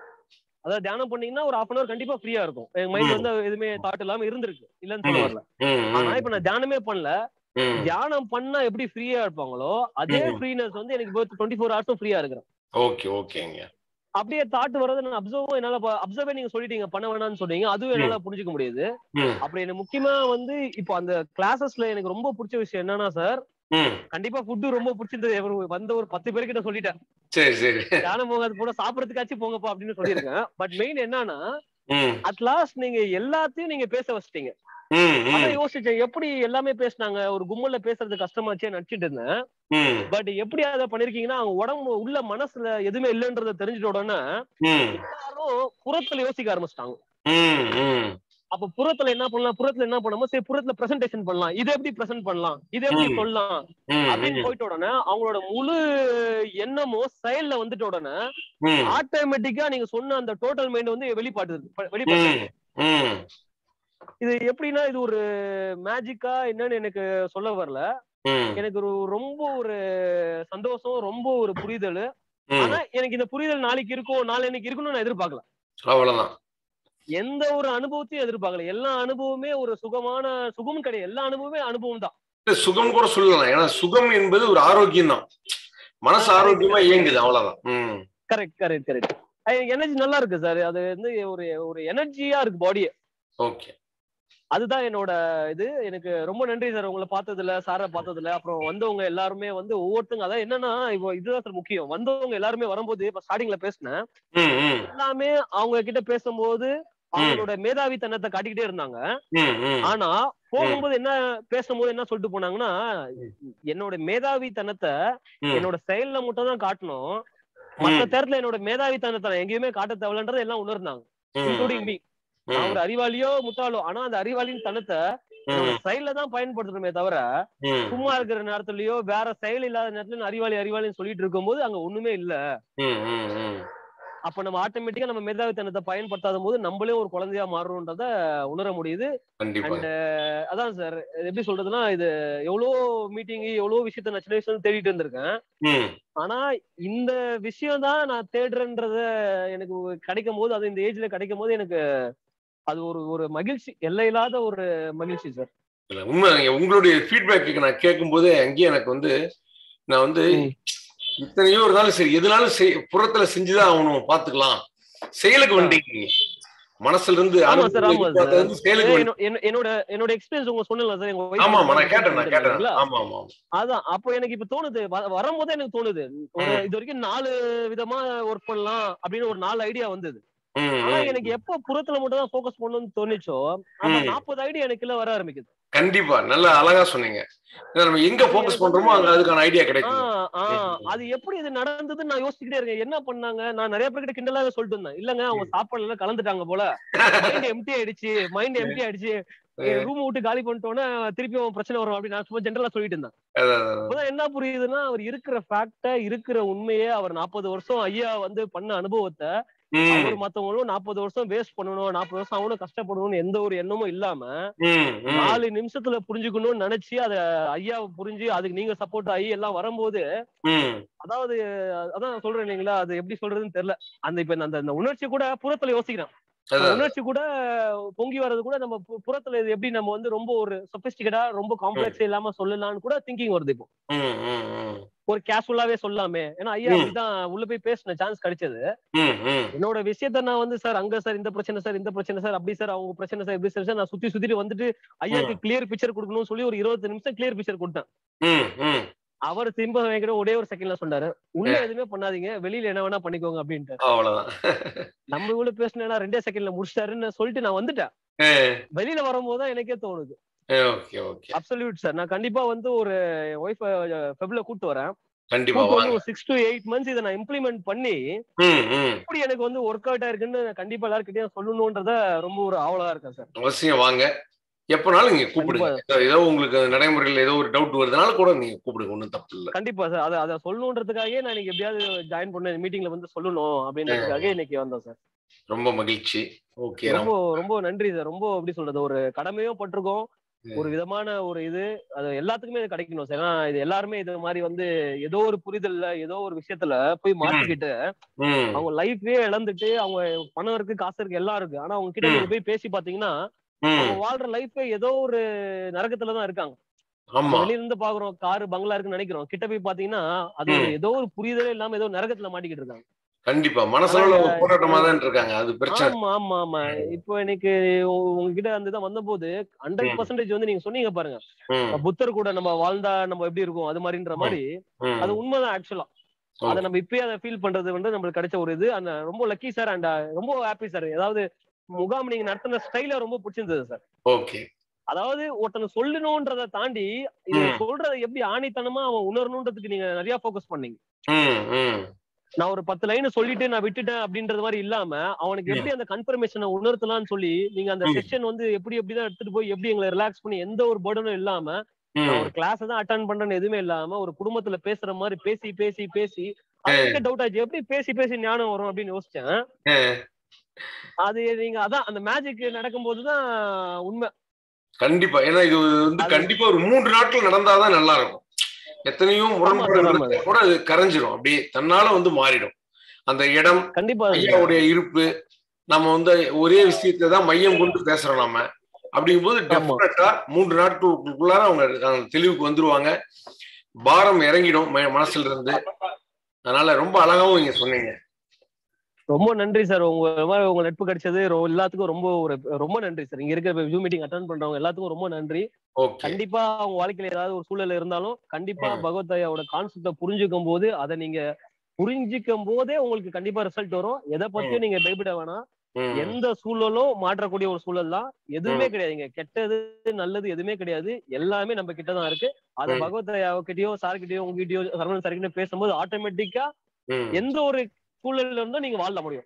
அதாவது தியானம் பண்ணீங்கன்னா ஒரு ஹாஃப் அன் அவர் கண்டிப்பா ஃப்ரீயா இருக்கும் என் மைண்ட் ம். வந்து எதுவுமே தாட் இல்லாம இருந்திருக்கு இல்லன்னு சொல்ல ம். வரல ம், ஆனா ம், இப்ப நான் தியானமே பண்ணல ம். தியானம் பண்ணா எப்படி ஃப்ரீயா இருப்பாங்களோ அதே ம். ஃப்ரீனஸ் வந்து எனக்கு இப்போ டுவெண்ட்டி ஃபோர் ஹவர்ஸும் ஃப்ரீயா இருக்கிறேன் ஓகே ஓகேங்க அப்படியே தாட் வரதை நான் அப்சர்வும் என்னால அப்சர்வே நீங்க சொல்லிட்டீங்க பண்ண வேணாம்னு சொன்னீங்க அதுவும் என்னால புரிஞ்சுக்க முடியுது ம், அப்படி எனக்கு முக்கியமா வந்து இப்போ அந்த கிளாஸஸ்ல எனக்கு ரொம்ப பிடிச்ச விஷயம் என்னன்னா சார் ம். கண்டிப்பா ஃபுட்டு ரொம்ப பிடிச்சிருந்தது ஒரு- வந்த ஒரு பத்து பேர்கிட்ட சொல்லிட்டேன் சரி சரி தியானம் போகாது போட சாப்பிடறதுக்காச்சும் போங்கப்பா அப்படின்னு சொல்லியிருக்கேன் பட் மெயின் என்னன்னா ம், அட் லாஸ்ட் நீங்க எல்லாத்தையும் நீங்க பேச வச்சிட்டீங்க ம், ம், அதான் யோசிச்சேன் எப்படி எல்லாமே பேசினாங்க ஒரு கும்பல்ல பேசுறது கஷ்டமாச்சே நினைச்சிட்டு இருந்தேன் ம், பட் எப்படி அதை பண்ணிருக்கீங்கன்னா அவங்க உடம்பு உள்ள மனசுல எதுவுமே இல்லைன்றத தெரிஞ்சிட்ட உடனே ம், எல்லாரும் புறத்துல யோசிக்க ஆரம்பிச்சிட்டாங்க ம், ம். அப்ப புறத்துல என்ன பண்ணலாம் புறத்துல என்ன பண்ணாம சரி புறத்துல பிரசன்டேஷன் பண்ணலாம் இதை எப்படி பிரசன்ட் பண்ணலாம் இதை எப்படி ம். சொல்லலாம் ம், அப்படின்னு ம், போயிட்ட உடனே அவங்களோட முழு எண்ணமும் செயல்ல வந்துட்ட உடனே ம், ஆட்டோமேட்டிக்கா நீங்க சொன்ன அந்த டோட்டல் மைண்ட் வந்து வெளிப்பாட்டு வெளிப்பாட்டு ம், ம், இது எப்படின்னா இது ஒரு மேஜிக்கா என்னன்னு எனக்கு சொல்ல வரல ம், எனக்கு ஒரு ரொம்ப ஒரு சந்தோஷம் ரொம்ப ஒரு புரிதல் ம். ஆனா எனக்கு இந்த புரிதல் நாளைக்கு இருக்கும் நாளைக்கு இருக்கணும்னு நான் எதிர்பார்க்கல அவ்வளவுதான் எந்த ஒரு அனுபவத்தையும் எதிர்பார்க்கல எல்லா அனுபவமே ஒரு சுகமான சுகம் கிடையாது எல்லா அனுபவமே அனுபவம் தான் இல்ல, சுகம் கூட சொல்லலாம் ஏன்னா சுகம் என்பது ஒரு ஆரோக்கியம் தான் மனசு ஆரோக்கியமா இயங்குது அவ்வளவுதான் ம் கரெக்ட் கரெக்ட் கரெக்ட் எனர்ஜி நல்லா இருக்கு சார் அது வந்து ஒரு ஒரு எனர்ஜியா இருக்கு பாடியே ஓகே அதுதான் என்னோட இது எனக்கு ரொம்ப நன்றி சார் உங்களை பார்த்ததுல சாரை பார்த்ததுல அப்புறம் வந்தவங்க எல்லாருமே வந்து ஒவ்வொருத்தங்க அதான் என்னன்னா இப்போ இதுதான் சார் முக்கியம் வந்தவங்க எல்லாருமே வரும்போது இப்ப ஸ்டார்டிங்ல பேசினேன் ம் ம் எல்லாமே அவங்க கிட்ட பேசும்போது அவங்களோட மேதாவித்தனத்தை காட்டிக்கிட்டே இருந்தாங்க ம் ம் ஆனா போகும்போது என்ன பேசும்போது என்ன சொல்லிட்டு போனாங்கன்னா என்னோட மேதாவித்தனத்தை ம், என்னோட செயல்ல மட்டும் தான் காட்டணும் மத்த நேரத்துல என்னோட மேதாவித்தனத்தை நான் எங்கேயுமே காட்ட தேவையில்லன்றதை எல்லாம் உணர்ந்தாங்க ம், இன்க்ளூடிங் மீ ம், நான் ஒரு அறிவாளியோ முட்டாளோ ஆனா அந்த அறிவாளியின் தனத்தை என்னோட ம், செயல்ல தான் பயன்படுத்தணுமே தவிர ம், சும்மா இருக்கிற நேரத்துலயோ வேற செயல் இல்லாத நேரத்துல நான் அறிவாளி அறிவாளின்னு சொல்லிட்டு இருக்கும்போது அங்க ஒண்ணுமே இல்ல ம், ம், ம். அப்ப நம்ம ஆட்டோமேட்டிக்கா நம்ம மேதாவித்தனத்தை பயன்படுத்தாத போது நம்மளே ஒரு குழந்தையா மாறுறோன்றத உணர முடியுது கண்டிப்பா அண்ட் அதான் சார் எப்படி சொல்றதுன்னா இது எவ்வளோ மீட்டிங் எவ்வளோ விஷயத்த நான் சின்ன வயசுல இருந்து தேடிட்டு இருந்திருக்கேன் ம் ஆனா இந்த விஷயம் தான் நான் தேடுறேன்றத எனக்கு கிடைக்கும் போது அது இந்த ஏஜ்ல கிடைக்கும் போது எனக்கு அது ஒரு ஒரு மகிழ்ச்சி எல்லையில்லாத ஒரு மகிழ்ச்சி சார் இல்ல உண்மை நீங்க உங்களுடைய ஃபீட்பேக்கு நான் கேட்கும்போதே அங்கேயே எனக்கு வந்து நான் வந்து ம். இத்தனையோ இருந்தாலும் சரி எதுனாலும் செய் புறத்துல செஞ்சுதான் ஆகணும் பாத்துக்கலாம் செயலுக்கு வந்துட்டீங்க மனசுல இருந்து ஆமா சார், ஆமா அனுபவத்துல சார். இருந்து செயலுக்கு வந்து- என்னோ- என்னோ- என்னோட என்னோட எக்ஸ்பீரியன்ஸ் உங்க சொன்னல சார் எங்க wife ஆமா ஆமா நான் கேட்டேன் நான் சொல்லிட்டு கேட்டேன் இருந்தாங்களா? ஆமா ஆமா ஆமா. அதான் அப்போ எனக்கு இப்ப தோணுது வ- வரும்போதே எனக்கு தோணுது ஒரு ம். இது வரைக்கும் நாலு விதமா ஒர்க் பண்ணலாம் அப்படின்னு ஒரு நாலு ஐடியா வந்தது ம், ஆனா ம். எனக்கு எப்ப புறத்துல மட்டும் தான் ஃபோக்கஸ் பண்ணணும்னு தோணுச்சோ அப்ப ம். நாற்பது ஐடியா எனக்குள்ள வர ஆரம்பிக்குது கண்டிப்பா நல்லா அழகா சொன்னீங்க ஏன்னா நம்ம எங்க போக்கஸ் பண்றோமோ அங்க அதுக்கான ஐடியா ஆ, கிடைக்கும் ஆ, ம். அது எப்படி இது நடந்ததுன்னு நான் யோசிச்சுக்கிட்டே இருக்கேன் என்ன பண்ணாங்க நான் நிறைய பேர்கிட்ட கிண்டலாவே சொல்லிட்டு இருந்தேன் இல்லங்க அவங்க சாப்பாடுல எல்லாம் கலந்துட்டாங்க போல மைண்ட் எம்டி ஆயிடுச்சு மைண்ட் எம்டி ஆயிடுச்சு ரூம் விட்டு காலி பண்ணிட்டோன்னா திருப்பி அவன் பிரச்சனை வரும் அப்படின்னு நான் சும்மா ஜென்ரலா சொல்லிட்டு இருந்தேன் அதான், அதான். அப்பதான் என்ன புரியுதுன்னா அவர் இருக்கிற ஃபேக்ட இருக்கிற உண்மையே அவர் நாற்பது வருஷம் ஐயா வந்து பண்ண அனுபவத்தை ம், அவர் மத்தவங்களும் நாற்பது வருஷம் வேஸ்ட் பண்ணணும் நாற்பது வருஷம் அவனும் கஷ்டப்படணும்னு எந்த ஒரு எண்ணமும் இல்லாம ம், ம். நாலு நிமிஷத்துல புரிஞ்சுக்கணும்னு நினைச்சு அத ஐயாவை புரிஞ்சு அதுக்கு நீங்க சப்போர்ட் ஆகி எல்லாம் வரும்போது ம், அதாவது அதான் நான் சொல்றேன் இல்லைங்களா அது எப்படி சொல்றதுன்னு தெரியல அந்த இப்ப நான் அந்த அந்த உணர்ச்சி கூட புறத்துல யோசிக்கிறேன் அந்த அதான். உணர்ச்சி கூட பொங்கி வர்றது கூட நம்ம பு- புறத்துல இது எப்படி நம்ம வந்து ரொம்ப ஒரு சொபிஸ்டிகேட்டா ரொம்ப காம்ப்ளெக்ஸ் இல்லாம சொல்லலாம்னு கூட திங்கிங் வருது இப்போ ம், ம், ம். ஒரு கேஷுவலாவே சொல்லாமே ஏன்னா ஐயா ம். அப்படிதான் உள்ள போய் பேசின சான்ஸ் கிடைச்சது ம், ம். என்னோட விஷயத்த நான் வந்து சார் அங்க சார் இந்த பிரச்சனை சார் இந்த பிரச்சனை சார் அப்படி சார் அவங்க பிரச்சனை சார் இப்படி சார் நான் சுத்தி சுத்திட்டு வந்துட்டு ஐயாக்கு கிளியர் பிக்சர் கொடுக்கணும்னு சொல்லி ஒரு இருபது நிமிஷம் கிளியர் பிக்சர் கொடுத்தேன் ம், ம். அவர் திரும்ப என்கிட்ட ஒரே ஒரு செகண்ட்ல சொன்னாரு உள்ள எதுவுமே பண்ணாதீங்க வெளியில என்ன வேணா பண்ணிக்கோங்க அப்படின்ட்டு அவ்வளவுதான் நம்ம இவ்வளவு பேசினா ரெண்டே செகண்ட்ல முடிச்சிட்டாருன்னு சொல்லிட்டு நான் வந்துட்டேன் ஏ, வெளியில வரும்போது தான் எனக்கே தோணுது ஏ, ஓகே ஓகே அப்சல்யூட் சார் நான் கண்டிப்பா வந்து ஒரு ஒய்ஃப் ஃபெப்ல கூட்டு வரேன் கண்டிப்பா கூட்டு வந்து வாங்க ஒரு சிக்ஸ் டு எயிட் மந்த்ஸ் இதை நான் இம்ப்ளிமெண்ட் பண்ணி ம், ம். எப்படி எனக்கு வந்து ஒர்க் அவுட் ஆயிருக்குன்னு நான் கண்டிப்பா எல்லாருக்கிட்டையும் சொல்லணும்ன்றத ரொம்ப ஒரு ஆவலா இருக்கேன் சார் அவசியம் வாங்க எப்பனாலும் நீங்க கூப்பிடுங்க ஏதோ- ஏதோ உங்களுக்கு நடைமுறையில் ஏதோ ஒரு டவுட் வருதுனால கூட நீங்க கூப்பிடுங்க ஒன்றும் தப்பு இல்லை கண்டிப்பா சார் அதை அதை சொல்லணுன்றதுக்காகவே நான் இன்னைக்கு எப்படியாவது ஜாயின் பண்ண மீட்டிங்ல வந்து சொல்லணும் அப்படின்றதுக்காக இன்னைக்கு வந்தேன் சார் ரொம்ப மகிழ்ச்சி ஓகே ரொம்ப ரொம்ப நன்றி சார் ரொம்ப எப்படி சொல்றது ஒரு கடமையும் பட்டிருக்கோம் ம். ஒரு விதமான ஒரு இது அது எல்லாத்துக்குமே இது கிடைக்கணும் சார் ஏன்னா இது எல்லாருமே இது மாதிரி வந்து ஏதோ ஒரு புரிதல்ல ஏதோ ஒரு விஷயத்துல போய் மாட்டிக்கிட்டு ம் அவங்க லைஃபே இழந்துட்டு அவங்க பணம் இருக்கு காசு இருக்கு எல்லாம் இருக்கு ஆனா அவங்க கிட்ட ம். நீங்க போய் பேசி பாத்தீங்கன்னா ம் அவங்க வாழ்ற லைஃபே ஏதோ ஒரு நரகத்துல தான் இருக்காங்க ஆமா வெளியில இருந்து பாக்குறோம் காரு பங்களா இருக்குன்னு நினைக்கிறோம் கிட்ட போய் பாத்தீங்கன்னா அது ஒரு ம். ஏதோ ஒரு புரிதலே இல்லாம ஏதோ நரகத்துல மாட்டிக்கிட்டு இருக்காங்க கண்டிப்பா மனசுல ஒரு போராட்டமா தான் இருக்காங்க அது பிரச்சனை ஆமா ஆமா ஆமா இப்போ எனக்கு உ- உங்ககிட்ட அந்த இதான் வந்தபோது ஹண்ட்ரட் ம். பர்சன்டேஜ் வந்து நீங்க சொன்னீங்க பாருங்க ம் புத்தர் கூட நம்ம வாழ்ந்தா நம்ம எப்படி இருக்கும் அது மாதிரின்ற மாதிரி ம் அது உண்மைதான் ஆக்சுவலா ஓ. அதை நம்ம இப்பயே அதை ஃபீல் பண்றது வந்து நம்மளுக்கு கிடைச்ச ஒரு இது அந்த ரொம்ப லக்கி சார் அண்ட் ரொம்ப ஹாப்பி சார் ஏதாவது முகாம் நீங்க நடத்தின ஸ்டைல ரொம்ப பிடிச்சிருந்தது சார் ஓகே அதாவது ஒருத்தனை சொல்லணும்ன்றதை தாண்டி இது ம். சொல்றதை எப்படி ஆணித்தனமா அவன் உணரணுன்றதுக்கு நீங்க நிறைய ஃபோக்கஸ் பண்ணீங்க ம் ம் நான் ஒரு பத்து லைன் சொல்லிட்டு நான் விட்டுட்டேன் அப்படின்றது மாதிரி இல்லாம அவனுக்கு எப்படி அந்த கன்ஃபர்மேஷனை உணர்த்தலாம்னு சொல்லி நீங்க அந்த ம். செஷன் வந்து எப்படி எப்படிதான் எடுத்துட்டு போய் எப்படி எங்களை ரிலாக்ஸ் பண்ணி எந்த ஒரு பர்டனும் இல்லாம நான் ம் ஒரு கிளாஸ் தான் அட்டன் பண்றேன்னு எதுவுமே இல்லாம ஒரு குடும்பத்துல பேசுற மாதிரி பேசி பேசி பேசி அதுக்கு டவுட் ஆச்சு எப்படி பேசி பேசி ஞானம் வரும் அப்படின்னு யோசிச்சேன் ஏ, அது நீங்க அதான் அந்த மேஜிக் நடக்கும்போதுதான் உண்மை கண்டிப்பா ஏன்னா இது வந்து அது- கண்டிப்பா ஒரு மூன்று நாட்கள் நடந்தாதான் நல்லா இருக்கும் எத்தனையோ முரண்பாடு ஆமா, இருந்தா கூட அது கரைஞ்சிரும் அப்படியே தன்னால வந்து மாறிடும் அந்த இடம் கண்டிப்பா ஐயாவுடைய இருப்பு நம்ம வந்து ஒரே விஷயத்தை தான் மையம் கொண்டு பேசுறோம் நம்ம அப்படிங்கும்போது ஆமா. டெஃபினட்டா மூன்று நாட்களுக்குள்ளார அவங்க அந்த தெளிவுக்கு வந்துருவாங்க பாரம் இறங்கிடும் ம- மனசுல இருந்து அதனால ரொம்ப அழகாவும் நீங்க சொன்னீங்க ரொம்ப நன்றி சார் உங்க மாதிரி உங்க நட்பு கிடைச்சது ரொ- எல்லாத்துக்கும் ரொம்ப ஒரு ரொம்ப நன்றி சார் இங்க இருக்கிற ஜூ மீட்டிங் அட்டன் பண்றவங்க எல்லாத்துக்கும் ரொம்ப நன்றி ஓகே கண்டிப்பா அவங்க வாழ்க்கையில ஏதாவது ஒரு சூழல் இருந்தாலும் கண்டிப்பா ம். பகவத் ஐயாவோட கான்செப்ட புரிஞ்சுக்கும் போது அதை நீங்க புரிஞ்சுக்கும் போதே உங்களுக்கு கண்டிப்பா ரிசல்ட் வரும் எதை பத்தியும் நீங்க பயப்பட வேணாம் ம், எந்த சூழலும் மாற்றக்கூடிய ஒரு சூழல் தான் எதுவுமே கிடையாதுங்க கெட்டது நல்லது எதுவுமே கிடையாது எல்லாமே நம்ம கிட்ட தான் இருக்கு அத ம். பகவத் ஐயாவுக்கிட்டயோ சார் கிட்டயோ உங்ககிட்டயோ சரவணன் சார் கிட்டயோ பேசும்போது ஆட்டோமேட்டிக்கா ம். எந்த ஒரு சூழல்ல இருந்தும் நீங்க வாழ முடியும்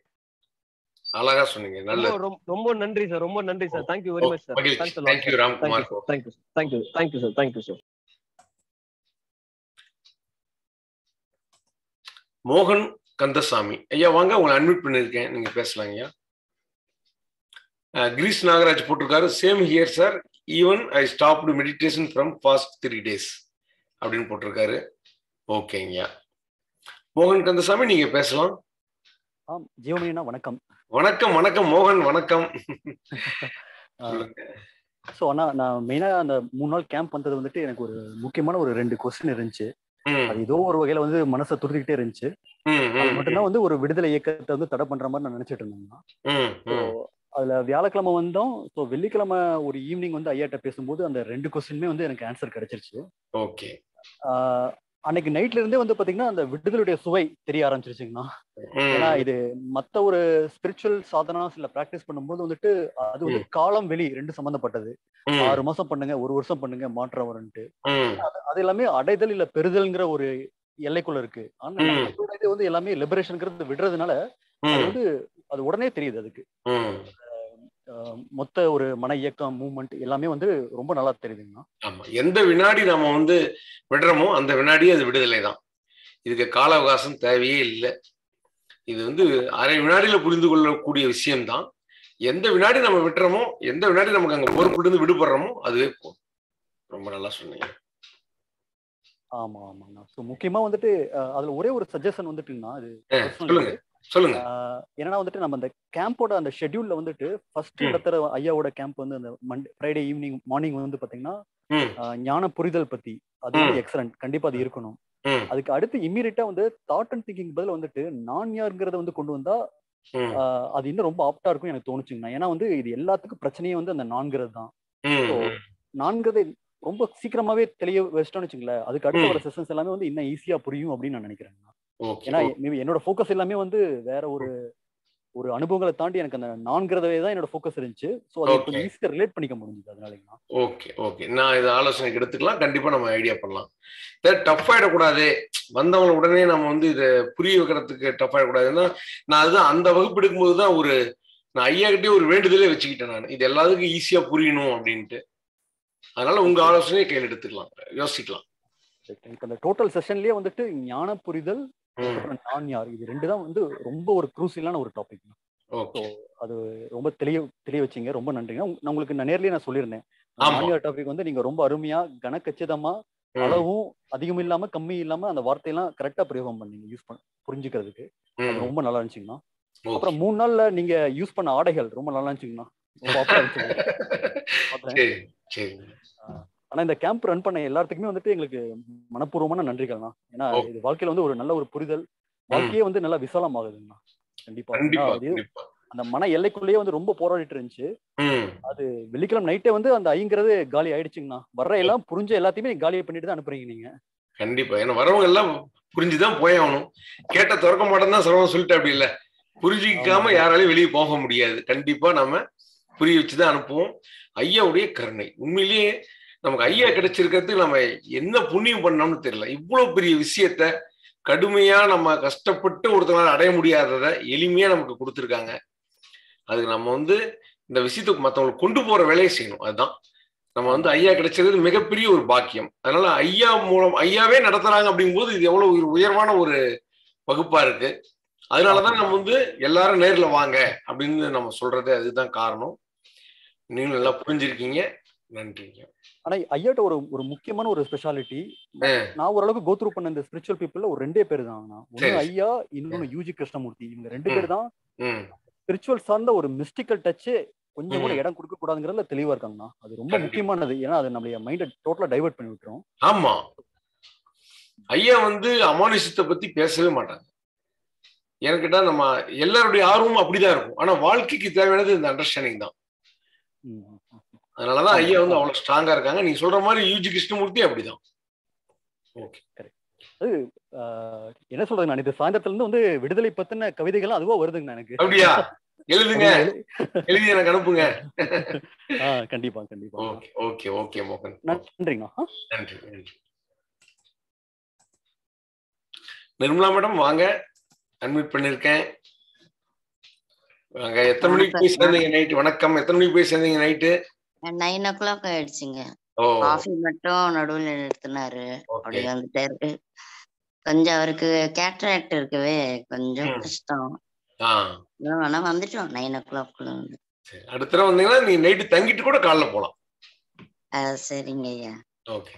அழகா சொன்னீங்க நல்லது ரொம்ப ரொம்ப- ரொம்ப நன்றி சார் ரொம்ப நன்றி sir thank you very much sir மகிழ்ச்சி thank you Ramkumar thank you thank you thank you sir thank you sir மோகன் கந்தசாமி ஐயா வாங்க உங்களை அட்மிட் பண்ணியிருக்கேன் நீங்க பேசலாம் ஐயா அஹ், கிரீஷ் நாகராஜ் போட்டிருக்காரு same here sir even I stopped meditation from past three days அப்படின்னு போட்டிருக்காரு ஓகேங்கய்யா மோகன் கந்தசாமி நீங்க பேசலாம் ஆம் ஜீவமணினா வணக்கம் வணக்கம் வணக்கம் மோகன் வணக்கம் ஸோ அண்ணா நான் மெயினாக அந்த மூணு நாள் கேம்ப் வந்தது வந்துட்டு எனக்கு ஒரு முக்கியமான ஒரு ரெண்டு கொஸ்டின் இருந்துச்சு ம், அது ஏதோ ஒரு வகையில வந்து மனசை துருத்திக்கிட்டே இருந்துச்சு ம், அது ம், மட்டும்தான் வந்து ஒரு விடுதலை இயக்கத்தை வந்து தடை பண்ற மாதிரி நான் நினைச்சிட்டு இருந்தேன்னா ம், ஸோ ம். அதுல வியாழக்கிழமை வந்தோம் ஸோ வெள்ளிக்கிழமை ஒரு ஈவினிங் வந்து ஐயாட்ட பேசும்போது அந்த ரெண்டு கொஸ்டினுமே வந்து எனக்கு ஆன்சர் கிடைச்சிருச்சு ஓகே ஆஹ் அன்னைக்கு நைட்ல இருந்தே வந்து பாத்தீங்கன்னா அந்த விடுதலுடைய சுவை தெரிய ஆரம்பிச்சிருச்சுங்கண்ணா ம், ஏன்னா இது மத்த ஒரு ஸ்பிரிச்சுவல் சாதனா இல்ல பிராக்டிஸ் பண்ணும்போது வந்துட்டு அது வந்து காலம் வெளி ரெண்டு சம்பந்தப்பட்டது ம், ஆறு மாசம் பண்ணுங்க ஒரு வருஷம் பண்ணுங்க மாற்றம் வரும்ட்டு ம், அது எல்லாமே அடைதல் இல்ல பெறுதல்ங்கிற ஒரு எல்லைக்குள்ள இருக்கு ஆனா ம். நம்மளோட இது வந்து எல்லாமே லிபரேஷன்ங்கிறது விடுறதுனால அது ம், வந்து அது உடனே தெரியுது அதுக்கு ம். அஹ் மொத்த ஒரு மன இயக்கம் மூவ்மெண்ட் எல்லாமே வந்து ரொம்ப நல்லா தெரியுதுங்கண்ணா ஆமா எந்த வினாடி நம்ம வந்து விடுறோமோ அந்த வினாடியே அது விடுதலை தான் இதுக்கு கால அவகாசம் தேவையே இல்லை இது வந்து அரை வினாடியில புரிந்து கொள்ளக்கூடிய விஷயம்தான் எந்த வினாடி நம்ம விட்டுறோமோ எந்த வினாடி நமக்கு அங்க பொறுப்பிலிருந்து விடுபடுறோமோ அதுவே போதும் ரொம்ப நல்லா சொன்னீங்க ஆமா ஆமாங்கண்ணா ஸோ முக்கியமா வந்துட்டு அஹ் அதுல ஒரே ஒரு சஜஷன் வந்துட்டுங்கண்ணா அது அஹ், personal சொல்லுங்க சொல்லுங்க ஆஹ் என்னன்னா வந்துட்டு நம்ம அந்த கேம்போட அந்த ஷெட்யூல்ல வந்துட்டு ஃபர்ஸ்ட் ம். நடத்துற ஐயாவோட கேம்ப் வந்து அந்த மண்டே ஃப்ரைடே ஈவினிங் மார்னிங் வந்து பாத்தீங்கன்னா ம், ஆஹ் ஞான புரிதல் பத்தி அது வந்து ம். எக்ஸலண்ட் கண்டிப்பா அது இருக்கணும் ம், அதுக்கு அடுத்து இம்மீடியட்டா வந்து தாட் அண்ட் திங்கிங் பதில் வந்துட்டு நான் யாருங்கிறத வந்து கொண்டு வந்தா ம், ஆஹ் அது இன்னும் ரொம்ப ஆப்டா இருக்கும் எனக்கு தோணுச்சுங்கண்ணா ஏன்னா வந்து இது எல்லாத்துக்கும் பிரச்சனையே வந்து அந்த நான்கிறது தான் ம், So, ம். நான்கிறதை ரொம்ப சீக்கிரமாவே தெளிய வச்சிட்டோம்னு வச்சுங்களேன் அதுக்கு அடுத்து ம். வர செஷன்ஸ் எல்லாமே வந்து இன்னும் ஈஸியா புரியும் அப்படின்னு நான் நினைக்கிறேன் ஓகே ஏன்னா maybe என்னோட ஃபோக்கஸ் எல்லாமே வந்து வேற ஒரு ஒரு அனுபவங்களை தாண்டி எனக்கு அந்த நான்கிறதவே தான் என்னோட ஃபோக்கஸ் இருந்துச்சு ஸோ அதை Okay. கொஞ்சம் ஈஸியாக ரிலேட் பண்ணிக்க முடிஞ்சது அதனாலங்கண்ணா ஓகே ஓகே நான் இது ஆலோசனைக்கு எடுத்துக்கலாம் கண்டிப்பா நம்ம ஐடியா பண்ணலாம் டஃப் ஆயிடக்கூடாது வந்தவங்க உடனே நம்ம வந்து இதை புரிய வைக்கிறதுக்கு டஃப் ஆயிடக்கூடாதுன்னா நான் அதுதான் அந்த வகுப்பு எடுக்கும்போது தான் ஒரு நான் ஐயா கிட்டே ஒரு வேண்டுதலே வச்சுக்கிட்டேன் நான் இது எல்லாத்துக்கும் ஈஸியா புரியணும் அப்படின்ட்டு அதனால உங்க ஆலோசனையை கையில் எடுத்துக்கலாம் யோசிக்கலாம் எனக்கு அந்த டோட்டல் செஷன்லயே வந்துட்டு ஞான புரிதல் ம், அப்புறம் நான் யார் இது ரெண்டு தான் வந்து ரொம்ப ஒரு க்ரூசியலான ஒரு டாபிக் ஓகே அது ரொம்ப தெளிய தெளிய வச்சீங்க ரொம்ப நன்றிங்க உங்க- நான் உங்களுக்கு நான் நேர்லயே நான் சொல்லியிருந்தேன் ஆமா. நான் யார் டாபிக் வந்து நீங்க ரொம்ப அருமையா கனக்கச்சிதமா ம், அளவும் அதிகம் இல்லாம கம்மி இல்லாம அந்த வார்த்தையெல்லாம் கரெக்டா பிரயோகம் பண்ணீங்க யூஸ் பண்ண புரிஞ்சுக்கிறதுக்கு அது ம், ரொம்ப நல்லா இருந்துச்சுங்கண்ணா ஓகே. அப்புறம் மூணு நாள்ல நீங்க யூஸ் பண்ண ஆடைகள் ரொம்ப நல்லா இருந்துச்சுங்கண்ணா ரொம்ப ஆப்டா இருந்துச்சுங்க பார்த்தேன். சரி சரி ஆனா இந்த கேம்ப் ரன் பண்ண எல்லாத்துக்குமே வந்துட்டு எங்களுக்கு மனப்பூர்வமான நன்றிகள்ண்ணா ஏன்னா ஓ. இது வாழ்க்கையில வந்து ஒரு நல்ல ஒரு புரிதல் வாழ்க்கையே வந்து நல்லா விசாலமாகுதுங்கண்ணா கண்டிப்பா கண்டிப்பா ஏன்னா அது கண்டிப்பா அந்த மன எல்லைக்குள்ளேயே வந்து ரொம்ப போராடிட்டு இருந்துச்சு ம் அது வெள்ளிக்கிழமை நைட்டே வந்து அந்த ஐங்கிறது காலி ஆயிடுச்சுங்கண்ணா வர்ற எல்லாம் புரிஞ்ச எல்லாத்தையுமே நீங்க காலி பண்ணிட்டு தான் அனுப்புறீங்க நீங்க கண்டிப்பா ஏன்னா வரவங்க எல்லாம் புரிஞ்சுதான் போய் ஆகணும் கேட்ட திறக்க மாட்டேன்னு தான் சிரமம் சொல்லிட்டு அப்படி இல்ல புரிஞ்சிக்காம ஆமா. யாராலையும் வெளியே போக முடியாது கண்டிப்பா நம்ம புரிய வச்சுதான் அனுப்புவோம் ஐயாவுடைய கருணை உண்மையிலேயே நமக்கு ஐயா கிடைச்சிருக்கிறதுக்கு நம்ம என்ன புண்ணியம் பண்ணோம்னு தெரியல இவ்வளவு பெரிய விஷயத்த கடுமையா நம்ம கஷ்டப்பட்டு ஒருத்தவங்களால அடைய முடியாததை எளிமையா நமக்கு கொடுத்துருக்காங்க அதுக்கு நம்ம வந்து இந்த விஷயத்துக்கு மற்றவங்களுக்கு கொண்டு போற வேலையை செய்யணும் அதுதான் நம்ம வந்து ஐயா கிடைச்சது மிகப்பெரிய ஒரு பாக்கியம் அதனால ஐயா மூலம் ஐயாவே நடத்துறாங்க அப்படிங்கும்போது இது எவ்வளவு ஒரு உயர்வான ஒரு வகுப்பா இருக்கு அதனாலதான் நம்ம வந்து எல்லாரும் நேர்ல வாங்க அப்படின்னு நம்ம சொல்றது அதுதான் காரணம் நீங்களும் நல்லா புரிஞ்சிருக்கீங்க நன்றிங்க ஆனா ஐயாட்ட ஒரு ஒரு முக்கியமான ஒரு ஸ்பெஷாலிட்டி ஆ. நான் ஓரளவுக்கு கோத்ரூ பண்ண இந்த ஸ்பிரிச்சுவல் பீப்புள்ல ஒரு ரெண்டே பேர் தான் ஒன்னு சரி. ஐயா இன்னொன்னு யூஜி கிருஷ்ணமூர்த்தி இவங்க ரெண்டு ம். பேர் தான் ம் ஸ்பிரிச்சுவல் சார்ந்த ஒரு மிஸ்டிக்கல் டச் கொஞ்சம் கூட ம். இடம் கொடுக்க கூடாதுங்கிறதுல தெளிவா இருக்காங்கண்ணா அது ரொம்ப கண்டிப்பா. முக்கியமானது ஏன்னா அது நம்மளுடைய மைண்டை டோட்டலா டைவர்ட் பண்ணி விட்டுரும் ஆமா ஐயா வந்து அமானுஷத்தை பத்தி பேசவே மாட்டாங்க ஏன்னு கேட்டா நம்ம எல்லாருடைய ஆர்வமும் அப்படிதான் இருக்கும் ஆனா வாழ்க்கைக்கு தேவையானது இந்த அண்டர்ஸ்டாண்டிங் தான் ம், ம், ம். அதனாலதான் ஐயா வந்து அவ்வளவு ஸ்ட்ராங்கா இருக்காங்க நீங்க சொல்ற மாதிரி யூஜி கிருஷ்ணமூர்த்தி அப்படிதான் ஆஹ் என்ன சொல்றது நான் இது சாயந்தரத்துல இருந்து வந்து விடுதலை பத்தின கவிதைகள் அதுவா வருதுங்க எனக்கு அப்படியா எழுதுங்க எழுதி எனக்கு அனுப்புங்க ஆ கண்டிப்பா கண்டிப்பா ஓகே ஓகே ஓகே மோகன் நன்றிங்கண்ணா ஆ, நன்றி நன்றி நிர்மலா மேடம் வாங்க அட்மிட் பண்ணிருக்கேன் வாங்க எத்தனை மணிக்கு போய் சேர்ந்தீங்க நைட்டு வணக்கம் எத்தனை மணிக்கு போய் சேர்ந்தீங்க நைட்டு நைன் ஓ கிளாக் ஆயிடுச்சுங்க ஓ காஃபி மட்டும் நடுவுல நிறுத்தினாரு ஓகே அப்படியே வந்துட்டாரு கொஞ்சம் அவருக்கு கேட்ராக்ட் இருக்கவே கொஞ்சம் ம். கஷ்டம் ஆ ஆனா வந்துட்டோம் நைன் ஓ கிளாக் வந்து சரி அடுத்த தடவை வந்தீங்கன்னா நீ நைட்டு தங்கிட்டு கூட காலைல போலாம் அஹ் சரிங்க ஐயா ஓகே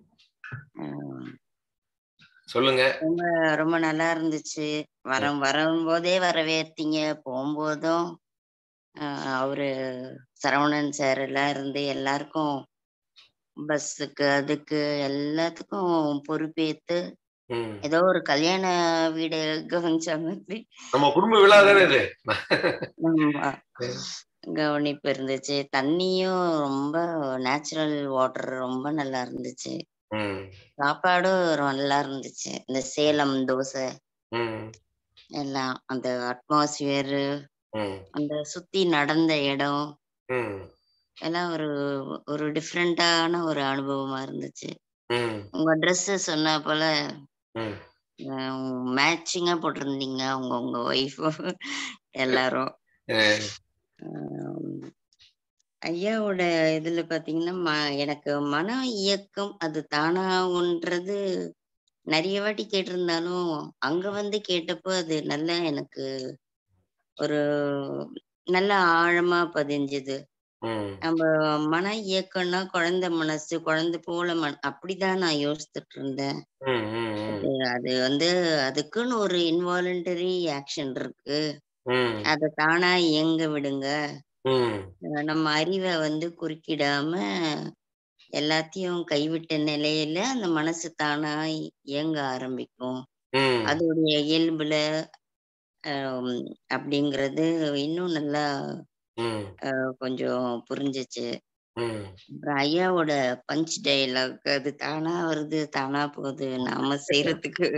உம் சொல்லுங்க ரொம்ப ரொம்ப நல்லா இருந்துச்சு வர வரும்போதே வரவேற்றீங்க போகும்போதும் ஆஹ் அவரு சரவணன் சார் எல்லாம் இருந்து எல்லாருக்கும் பஸ்ஸுக்கு அதுக்கு எல்லாத்துக்கும் பொறுப்பேத்து ம். ஏதோ ஒரு கல்யாண வீடு கவனிச்ச மாதிரி நம்ம குடும்ப விழா தானே இது ஆமா. கவனிப்பு இருந்துச்சு தண்ணியும் ரொம்ப நேச்சுரல் வாட்டர் ரொம்ப நல்லா இருந்துச்சு ம் சாப்பாடும் நல்லா இருந்துச்சு இந்த சேலம் தோசை ம் எல்லாம் அந்த அட்மாஸ்பியர் ம் அந்த சுத்தி நடந்த இடம் ம் எல்லாம் ஒரு ஒரு டிஃப்ரெண்டான ஒரு அனுபவமா இருந்துச்சு ம் உங்க Dress சொன்ன போல ம் மேட்சிங்கா போட்டிருந்தீங்க உங்க உங்க ஒய்ஃப் எல்லாரும் அஹ், ஆம். ஐயாவோட இதுல பாத்தீங்கன்னா ம- எனக்கு மன இயக்கம் அது தானா ஒன்றது நிறைய வாட்டி கேட்டிருந்தாலும் அங்க வந்து கேட்டப்போ அது நல்லா எனக்கு ஒரு நல்ல ஆழமா பதிஞ்சுது ம் நம்ம மன இயக்கம்னா குழந்தை மனசு குழந்தை போல மன அப்படிதான் நான் யோசிச்சுட்டு இருந்தேன் ம் ம் ம் அது அது வந்து அதுக்குன்னு ஒரு இன்வாலண்டரி ஆக்ஷன் இருக்கு ம் அதை தானா இயங்க விடுங்க ம் அஹ் நம்ம அறிவை வந்து குறுக்கிடாம எல்லாத்தையும் கைவிட்ட நிலையில அந்த மனசு தானா இயங்க ஆரம்பிக்கும் ம் அதோடைய இயல்புல ஆம், அப்படிங்கிறது இன்னும் நல்லா ம் அஹ், கொஞ்சம் புரிஞ்சுச்சு ம் அப்புறம் ஐயாவோட பஞ்ச் டயலாக் அது தானா வருது தானா போகுது நாம செய்யறதுக்கு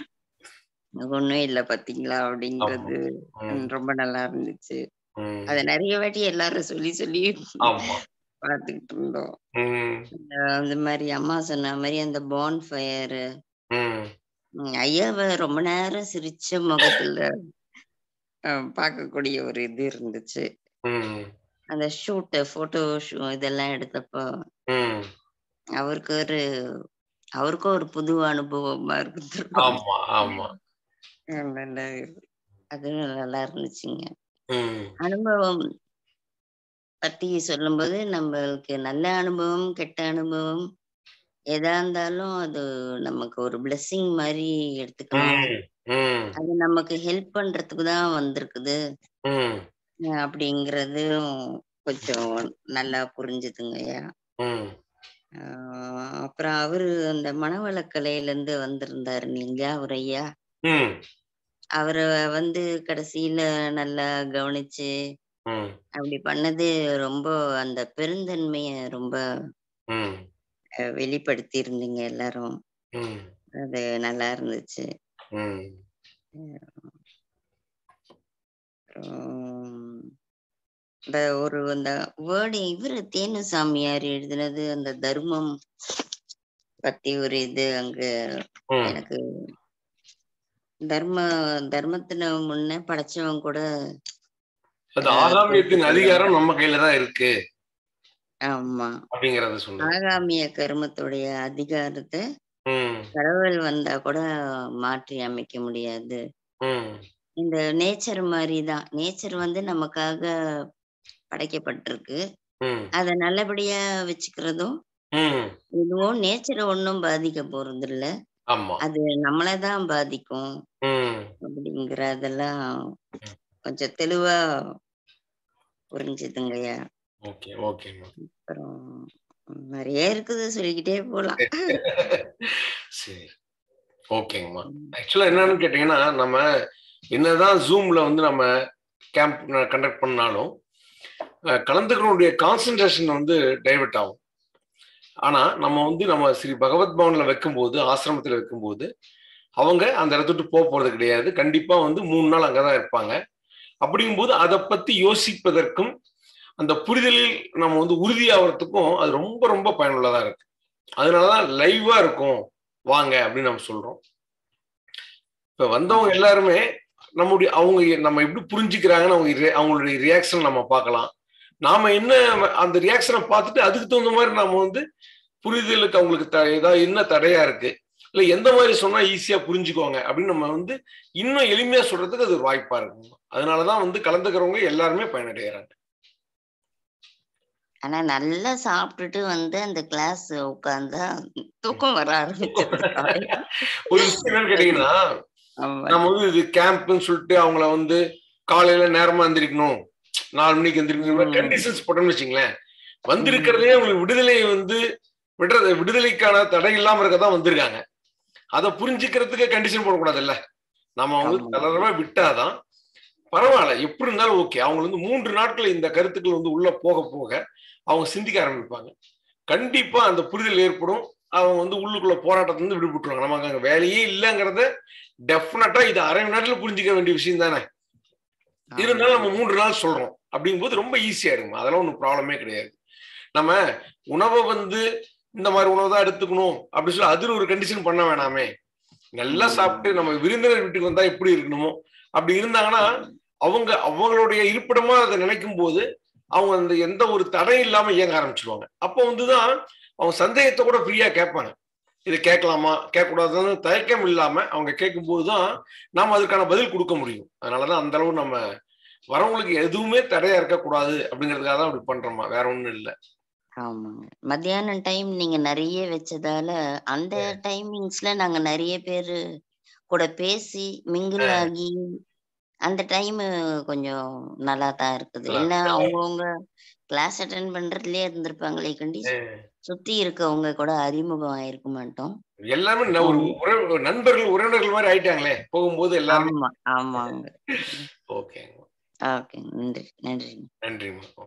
ஒண்ணும் இல்ல பாத்தீங்களா அப்படிங்கிறது ம் ம், ரொம்ப நல்லா இருந்துச்சு ம் அத நிறைய வாட்டி எல்லாரும் சொல்லி சொல்லி ஆமா பார்த்துக்கிட்டு இருந்தோம் ம் அஹ் அந்த மாதிரி அம்மா சொன்ன மாதிரி அந்த பான் ஃபயர் ம் ஐயாவை ரொம்ப நேரம் சிரிச்ச முகத்துல அஹ் பார்க்கக்கூடிய ஒரு இது இருந்துச்சு ம் அந்த ஷூட் போட்டோ ஷூ இதெல்லாம் எடுத்தப்போ ம் அவருக்கு ஒரு அவருக்கும் ஒரு புது அனுபவமா இருந்திருக்கும் ஆமா ஆமா அதனால அது நல்லா இருந்துச்சுங்க ம் அனுபவம் பத்தி சொல்லும்போது நம்மளுக்கு நல்ல அனுபவம் கெட்ட அனுபவம் எதா இருந்தாலும் அது நமக்கு ஒரு blessing மாதிரி எடுத்துக்கலாம் ம் ம் அது நமக்கு ஹெல்ப் பண்றதுக்கு தான் வந்திருக்குது ம் அஹ் அப்படிங்கறதும் கொஞ்சம் நல்லா புரிஞ்சுதுங்கய்யா ம் ஆஹ் அப்புறம் அவரு அந்த மனவளக்கலையில இருந்து வந்திருந்தாரு இல்லைங்களா அவர் ஐயா ம் அவரை வந்து கடைசியில நல்லா கவனிச்சு ம் அப்படி பண்ணது ரொம்ப அந்த பெருந்தன்மைய ரொம்ப ம் அஹ், வெளிப்படுத்தி இருந்தீங்க எல்லாரும் ம் அது நல்லா இருந்துச்சு ம் அப்புறம் இந்த ஒரு அந்த வேர்டு இவரு தேனுசாமியார் எழுதினது அந்த தர்மம் பத்தி ஒரு இது அங்க ம் எனக்கு தர்ம தர்மத்தின முன்ன படைச்சவன் கூட அது ஆகாமியத்தின் அதிகாரம் நம்ம கையில தான் இருக்கு ஆமா அப்படிங்கறத சொல்லுங்க ஆகாமிய கர்மத்துடைய அதிகாரத்தை ம் கடவுள் வந்தா கூட மாற்றி அமைக்க முடியாது ம் இந்த நேச்சர் மாதிரி தான் நேச்சர் வந்து நமக்காக படைக்கப்பட்டிருக்கு ம் அதை நல்லபடியா வச்சுக்கிறதும் ம் இதுவும் நேச்சரை ஒன்றும் பாதிக்க போறது இல்ல ஆமா அது நம்மளை தான் பாதிக்கும் ம் அப்படிங்கிறதெல்லாம் கொஞ்சம் தெளிவா புரிஞ்சுதுங்கய்யா ஓகே ஓகேம்மா அப்புறம் நிறைய இருக்குது சொல்லிக்கிட்டே போலாம் சரி ஓகேங்கம்மா ஆக்சுவலா என்னன்னு கேட்டீங்கன்னா நம்ம என்னதான் ஜூம்ல வந்து நம்ம கேம்ப் கண்டக்ட் பண்ணாலும் அஹ், கலந்துக்கணுடைய கான்சென்ட்ரேஷன் வந்து டைவர்ட் ஆகும் ஆனா நம்ம வந்து நம்ம ஸ்ரீ பகவத் பவன்ல வைக்கும்போது ஆசிரமத்துல வைக்கும்போது அவங்க அந்த இடத்த விட்டு போக போறது கிடையாது கண்டிப்பா வந்து மூணு நாள் அங்கதான் இருப்பாங்க அப்படிங்கும்போது அதை பத்தி யோசிப்பதற்கும் அந்த புரிதலில் நம்ம வந்து உறுதியாகிறதுக்கும் அது ரொம்ப ரொம்ப பயனுள்ளதா இருக்கு அதனாலதான் லைவா இருக்கும் வாங்க அப்படின்னு நம்ம சொல்றோம் இப்ப வந்தவங்க எல்லாருமே நம்முடைய அவங்க நம்ம எப்படி புரிஞ்சுக்கிறாங்கன்னு அவங்க re- அவங்களுடைய ரியாக்ஷன் நம்ம பார்க்கலாம் நாம என்ன அந்த ரியாக்ஷனை பார்த்துட்டு அதுக்கு தகுந்த மாதிரி நாம வந்து புரிதலுக்கு அவங்களுக்கு த- ஏதாவது என்ன தடையா இருக்கு இல்ல எந்த மாதிரி சொன்னா ஈஸியா புரிஞ்சுக்குவாங்க அப்படின்னு நம்ம வந்து இன்னும் எளிமையா சொல்றதுக்கு அது ஒரு வாய்ப்பா இருக்கும் அதனாலதான் வந்து கலந்துக்கிறவங்க எல்லாருமே பயனடைகிறாங்க ஆனா நல்லா சாப்பிட்டுட்டு வந்து அந்த கிளாஸ் உட்கார்ந்தா தூக்கம் வர ஆரம்பிச்சிருது ஒரு விஷயம் என்னன்னு கேட்டீங்கன்னா ஆமா. நம்ம வந்து இது கேம்ப்னு சொல்லிட்டு அவங்கள வந்து காலையில நேரமா எந்திரிக்கணும் நாலு மணிக்கு எந்திரிக்கணும் ம். கண்டிஷன்ஸ் போட்டோம்னு வச்சுங்களேன் வந்திருக்கிறதே உங்களுக்கு விடுதலை வந்து விடுறது விடுதலைக்கான தடை இல்லாம இருக்க தான் வந்திருக்காங்க அதை புரிஞ்சுக்கிறதுக்கு கண்டிஷன் போடக்கூடாதுல்ல நம்ம வந்து ஆமா. தளர்வா விட்டாதான் பரவாயில்ல எப்படி இருந்தாலும் ஓகே அவங்க வந்து மூன்று நாட்கள் இந்த கருத்துக்கள் வந்து உள்ள போக போக அவங்க சிந்திக்க ஆரம்பிப்பாங்க கண்டிப்பா அந்த புரிதல் ஏற்படும் அவங்க வந்து உள்ளுக்குள்ள போராட்டத்துல இருந்து விடுபட்டுருவாங்க நமக்கு அங்க வேலையே இல்லைங்கிறத டெஃபினட்டா இது அரை மணி நேரத்துல புரிஞ்சுக்க வேண்டிய விஷயம் தானே இருந்தாலும் நம்ம மூன்று நாள் சொல்றோம் அப்படிங்கும்போது ரொம்ப ஈஸியா இருக்கும் அதெல்லாம் ஒன்றும் ப்ராப்ளமே கிடையாது நம்ம உணவை வந்து இந்த மாதிரி உணவு தான் எடுத்துக்கணும் அப்படின்னு சொல்லி அதில் ஒரு கண்டிஷன் பண்ண வேணாமே நல்லா சாப்பிட்டு நம்ம விருந்தினர் வீட்டுக்கு வந்தா எப்படி இருக்கணுமோ அப்படி இருந்தாங்கன்னா அவங்க அவங்களுடைய இருப்பிடமா அதை நினைக்கும் போது அவங்க அந்த எந்த ஒரு தடையும் இல்லாம இயங்க ஆரம்பிச்சிருவாங்க அப்போ வந்துதான் அவங்க சந்தேகத்தை கூட ஃப்ரீயா கேட்பாங்க இதை கேட்கலாமா கேட்கக்கூடாதுன்னு தயக்கம் இல்லாம அவங்க கேட்கும்போது தான் நாம அதுக்கான பதில் கொடுக்க முடியும் அதனாலதான் அந்த அளவு நம்ம வரவங்களுக்கு எதுவுமே தடையா இருக்கக்கூடாது அப்படிங்கிறதுக்காக தான் அப்படி பண்றோமா வேற ஒண்ணும் இல்லை ஆமாங்க மத்தியானம் டைம் நீங்க நிறைய வச்சதால அந்த டைமிங்ஸ்ல நாங்க நிறைய பேரு கூட பேசி மிங்கிள் ஆகி அந்த டைம் கொஞ்சம் நல்லா தான் இருக்குது நல்லா என்ன இருக்கு. அவங்கவுங்க கிளாஸ் அட்டன் பண்றதுலயே இருந்திருப்பாங்களே கண்டி சுத்தி இருக்கவங்க கூட அறிமுகம் ஆயிருக்க மாட்டோம் எல்லாருமே ந- ஒரு உறவு நண்பர்கள் உறவினர்கள் மாதிரி ஆயிட்டாங்களே போகும்போது எல்லாரும் ஆமா ஆமாங்க ஓகேங்க ஓகே நன்றி நன்றி நன்றிம்மா ஓகே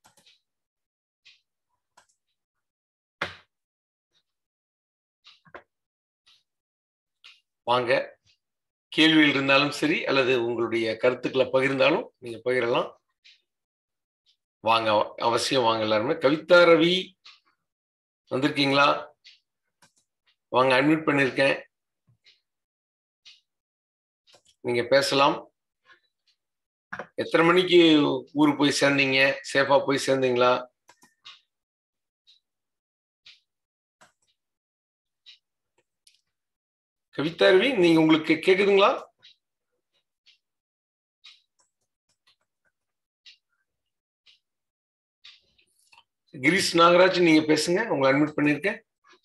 வாங்க கேள்விகள் இருந்தாலும் சரி அல்லது உங்களுடைய கருத்துக்களை பகிர்ந்தாலும் நீங்க பகிரலாம் வாங்க அவ- அவசியம் வாங்க எல்லாருமே கவிதா ரவி வந்திருக்கீங்களா வாங்க அட்மிட் பண்ணிருக்கேன் நீங்க பேசலாம் எத்தனை மணிக்கு ஊரு போய் சேர்ந்தீங்க சேஃபா போய் சேர்ந்தீங்களா கவிதா ரவி நீங்க உங்களுக்கு கேக்குதுங்களா கிரீஷ் நாகராஜ் நீங்க பேசுங்க உங்களை அட்மிட் பண்ணிருக்கேன்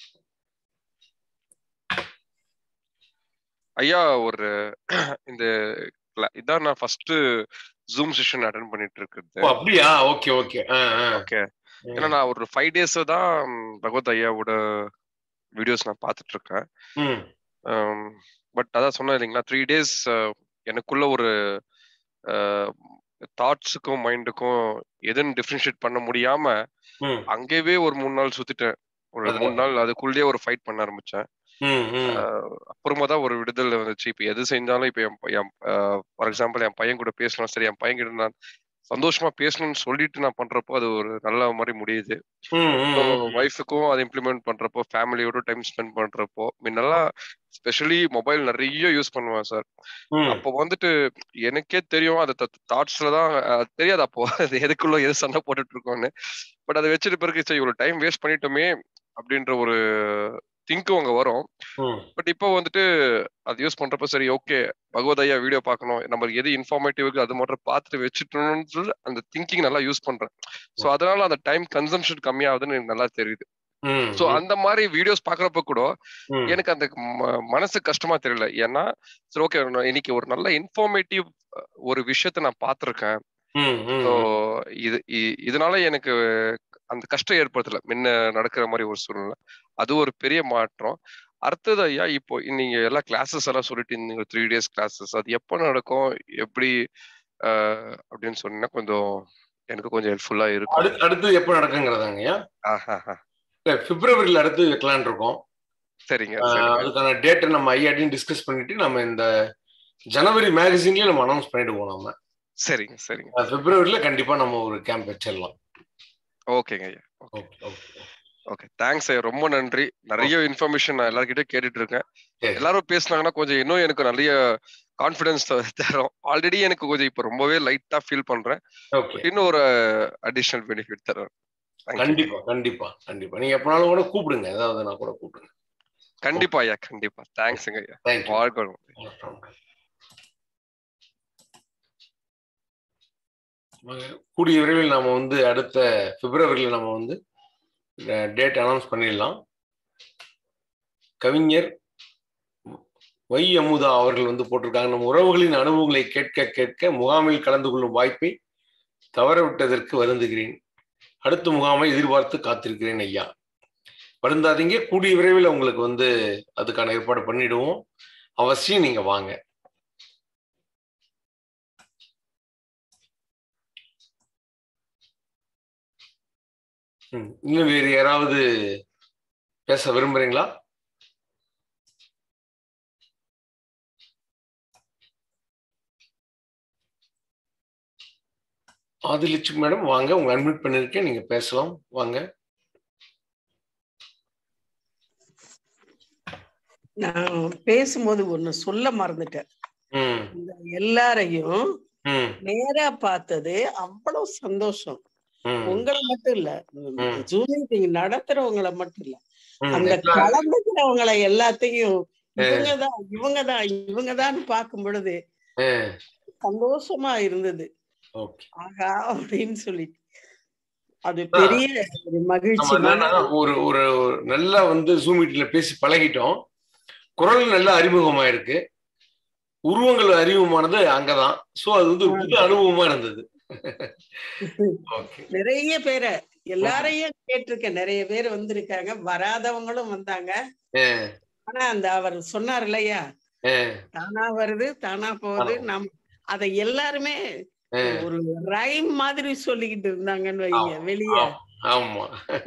ஐயா ஒரு இந்த cla- இதான் நான் ஃபர்ஸ்ட் ஜூம் செஷன் அட்டன் பண்ணிட்டு ஓ இருக்கிறது அப்படியா ஓகே ஓகே ஓகே ஏன்னா நான் ஒரு ஃபைவ் டேஸ் தான் பகவத் ஐயாவோட வீடியோஸ் நான் பார்த்துட்டு இருக்கேன் பட் அதான் சொன்னேன் இல்லைங்களா த்ரீ டேஸ் எனக்குள்ள ஒரு தாட்ஸுக்கும் மைண்டுக்கும் எதுன்னு டிஃப்ரென்ஷியேட் பண்ண முடியாம அங்கேயே ஒரு மூணு நாள் சுத்திட்டேன் ஒரு அதுல- மூணு நாள் அதுக்குள்ளேயே ஒரு ஃபைட் பண்ண ஆரம்பிச்சேன் ஆஹ் அப்புறமா தான் ஒரு விடுதலை வந்துச்சு இப்போ எது செஞ்சாலும் இப்போ என் ப- என் ஃபார் எக்ஸாம்பிள் என் பையன் கூட பேசணும் சரி என் பையன் கிட்ட நான் சந்தோஷமா பேசணும்னு சொல்லிட்டு நான் பண்றப்போ அது ஒரு நல்ல மாதிரி முடியுது ஒய்ஃபுக்கும் அதை இம்ப்ளிமெண்ட் பண்றப்போ ஃபேமிலியோட டைம் ஸ்பெண்ட் பண்றப்போ முன்னெல்லாம் ஸ்பெஷலி மொபைல் நிறைய யூஸ் பண்ணுவேன் சார் அப்போ வந்துட்டு எனக்கே தெரியும் அது தாட்ஸ்ல தான் அஹ், தெரியாது அப்போ அது எதுக்குள்ள எது சண்டை போட்டுட்டு இருக்கோம்னு பட் அதை வச்சுட்டு பிறகு சரி இவ்வளவு டைம் வேஸ்ட் பண்ணிட்டோமே அப்படின்ற ஒரு திங்க்கும் அங்க வரும் பட் இப்போ வந்துட்டு அது யூஸ் பண்றப்ப சரி ஓகே பகவத் ஐயா வீடியோ பார்க்கணும் நம்மளுக்கு எது இன்ஃபார்மேட்டிவ் இருக்கு அது மட்டும் பார்த்துட்டு வச்சுட்டோம்னு சொல்லி அந்த திங்கிங் நல்லா யூஸ் பண்றேன் ஸோ அதனால அந்த டைம் கன்சம்ஷன் கம்மியாகுதுன்னு எனக்கு நல்லா தெரியுது ஸோ அந்த மாதிரி வீடியோஸ் பாக்குறப்ப கூட எனக்கு அந்த ம- மனசு கஷ்டமா தெரியல ஏன்னா சரி ஓகே இன்னைக்கு ஒரு நல்ல இன்ஃபார்மேட்டிவ் ஒரு விஷயத்த நான் பார்த்திருக்கேன் ஸோ இது இ- இதனால எனக்கு அந்த கஷ்டம் ஏற்படுத்தல முன்ன நடக்கிற மாதிரி ஒரு சூழ்நிலை அது ஒரு பெரிய மாற்றம் அடுத்தது ஐயா இப்போ நீங்க எல்லா கிளாஸஸ் எல்லாம் சொல்லிட்டு இருந்தீங்க த்ரீ டேஸ் கிளாஸஸ் அது எப்போ நடக்கும் எப்படி அஹ், அப்படின்னு சொன்னீங்கன்னா கொஞ்சம் எனக்கு கொஞ்சம் ஹெல்ப்ஃபுல்லா இருக்கும் அடுத்து அடுத்து எப்போ நடக்குங்கிறதாங்கய்யா ஆஹாஹா. இல்ல பிப்ரவரியில அடுத்து வைக்கலான் இருக்கோம் சரிங்க ஆஹ் சரிங்க அதுக்கான டேட்டை நம்ம ஐஆர்டியும் டிஸ்கஸ் பண்ணிட்டு நம்ம இந்த ஜனவரி மேகசின்லயே நம்ம அனௌன்ஸ் பண்ணிடுவோம் நம்ம சரிங்க சரிங்க ஆஹ் பிப்ரவரியில கண்டிப்பா நம்ம ஒரு கேம்ப் வச்சிடலாம் ஓகேங்க ஐயா ஓகே ஓகே ஓகே தேங்க்ஸ் ஐயா ரொம்ப நன்றி நிறைய இன்ஃபர்மேஷன் நான் எல்லார்கிட்டயும் கேட்டுட்டு இருக்கேன் சரி. எல்லாரும் பேசுனாங்கன்னா கொஞ்சம் இன்னும் எனக்கு நிறைய கான்ஃபிடன்ஸ் தரும் ஆல்ரெடி எனக்கு கொஞ்சம் இப்போ ரொம்பவே லைட்டா ஃபீல் பண்றேன் ஓகே இன்னும் ஒரு அடிஷனல் பெனிஃபிட் தரும் Thank you. கண்டிப்பா கண்டிப்பா கண்டிப்பா நீங்க எப்பனாலும் கூட கூப்பிடுங்க ஏதாவது நான் கூட கூப்பிடுங்க கண்டிப்பா ஐயா கண்டிப்பா தேங்க்ஸுங்க ஐயா தேங்க்யூ வாழ்க வளமுடன். கூடிய விரைவில் நாம வந்து அடுத்த பிப்ரவரியில் நம்ம வந்து டேட் அனௌன்ஸ் பண்ணிடலாம் கவிஞர் வை அமுதா அவர்கள் வந்து போட்டிருக்காங்க நம்ம உறவுகளின் அனுபவங்களை கேட்க கேட்க முகாமில் கலந்து கொள்ளும் வாய்ப்பை தவறவிட்டதற்கு வருந்துகிறேன் அடுத்த முகாமை எதிர்பார்த்து காத்திருக்கிறேன் ஐயா வருந்தாதீங்க கூடிய விரைவில் உங்களுக்கு வந்து அதுக்கான ஏற்பாடு பண்ணிடுவோம் அவசியம் நீங்க வாங்க ம், இன்னும் வேறு யாராவது பேச விரும்புறீங்களா ஆதிலட்சுமி மேடம் வாங்க உங்களை அட்மிட் பண்ணிருக்கேன் நீங்க பேசலாம் வாங்க நான் பேசும்போது ஒண்ணு சொல்ல மறந்துட்டேன் ம் இந்த எல்லாரையும் ம் நேரா பார்த்தது அவ்வளவு சந்தோஷம் ம் உங்களை மட்டும் இல்ல ம். ஜூம் மீட்டிங் நடத்துறவங்கள மட்டும் இல்ல ம், அந்த எல்லா- கலந்துக்கிறவங்களை எல்லாத்தையும் இவங்கதான் இவங்கதான் இவங்கதான் பார்க்கும் பொழுது ஆ, சந்தோஷமா இருந்தது ஓகே ஆகா அப்படின்னு சொல்லிட்டு அது பெரிய ஒரு மகிழ்ச்சி ஆமா, என்னன்னா, ஒரு ஒரு ஒரு நல்லா வந்து ஜூம் மீட்டிங்ல பேசி பழகிட்டோம் குரல் நல்ல அறிமுகமா இருக்கு உருவங்கள் அறிமுகமானது அங்கதான் சோ அது வந்து புது அனுபவமா இருந்தது ஓகே நிறைய பேரை எல்லாரையும் கேட்டிருக்கேன் நிறைய பேர் வந்திருக்காங்க வராதவங்களும் வந்தாங்க ஆனா அந்த அவர் சொன்னார் இல்லையா தானா வருது தானா போகுது நம் அதை எல்லாருமே ஒரு ரைம் மாதிரி சொல்லிக்கிட்டு இருந்தாங்கன்னு வைங்க வெளியே ஆமா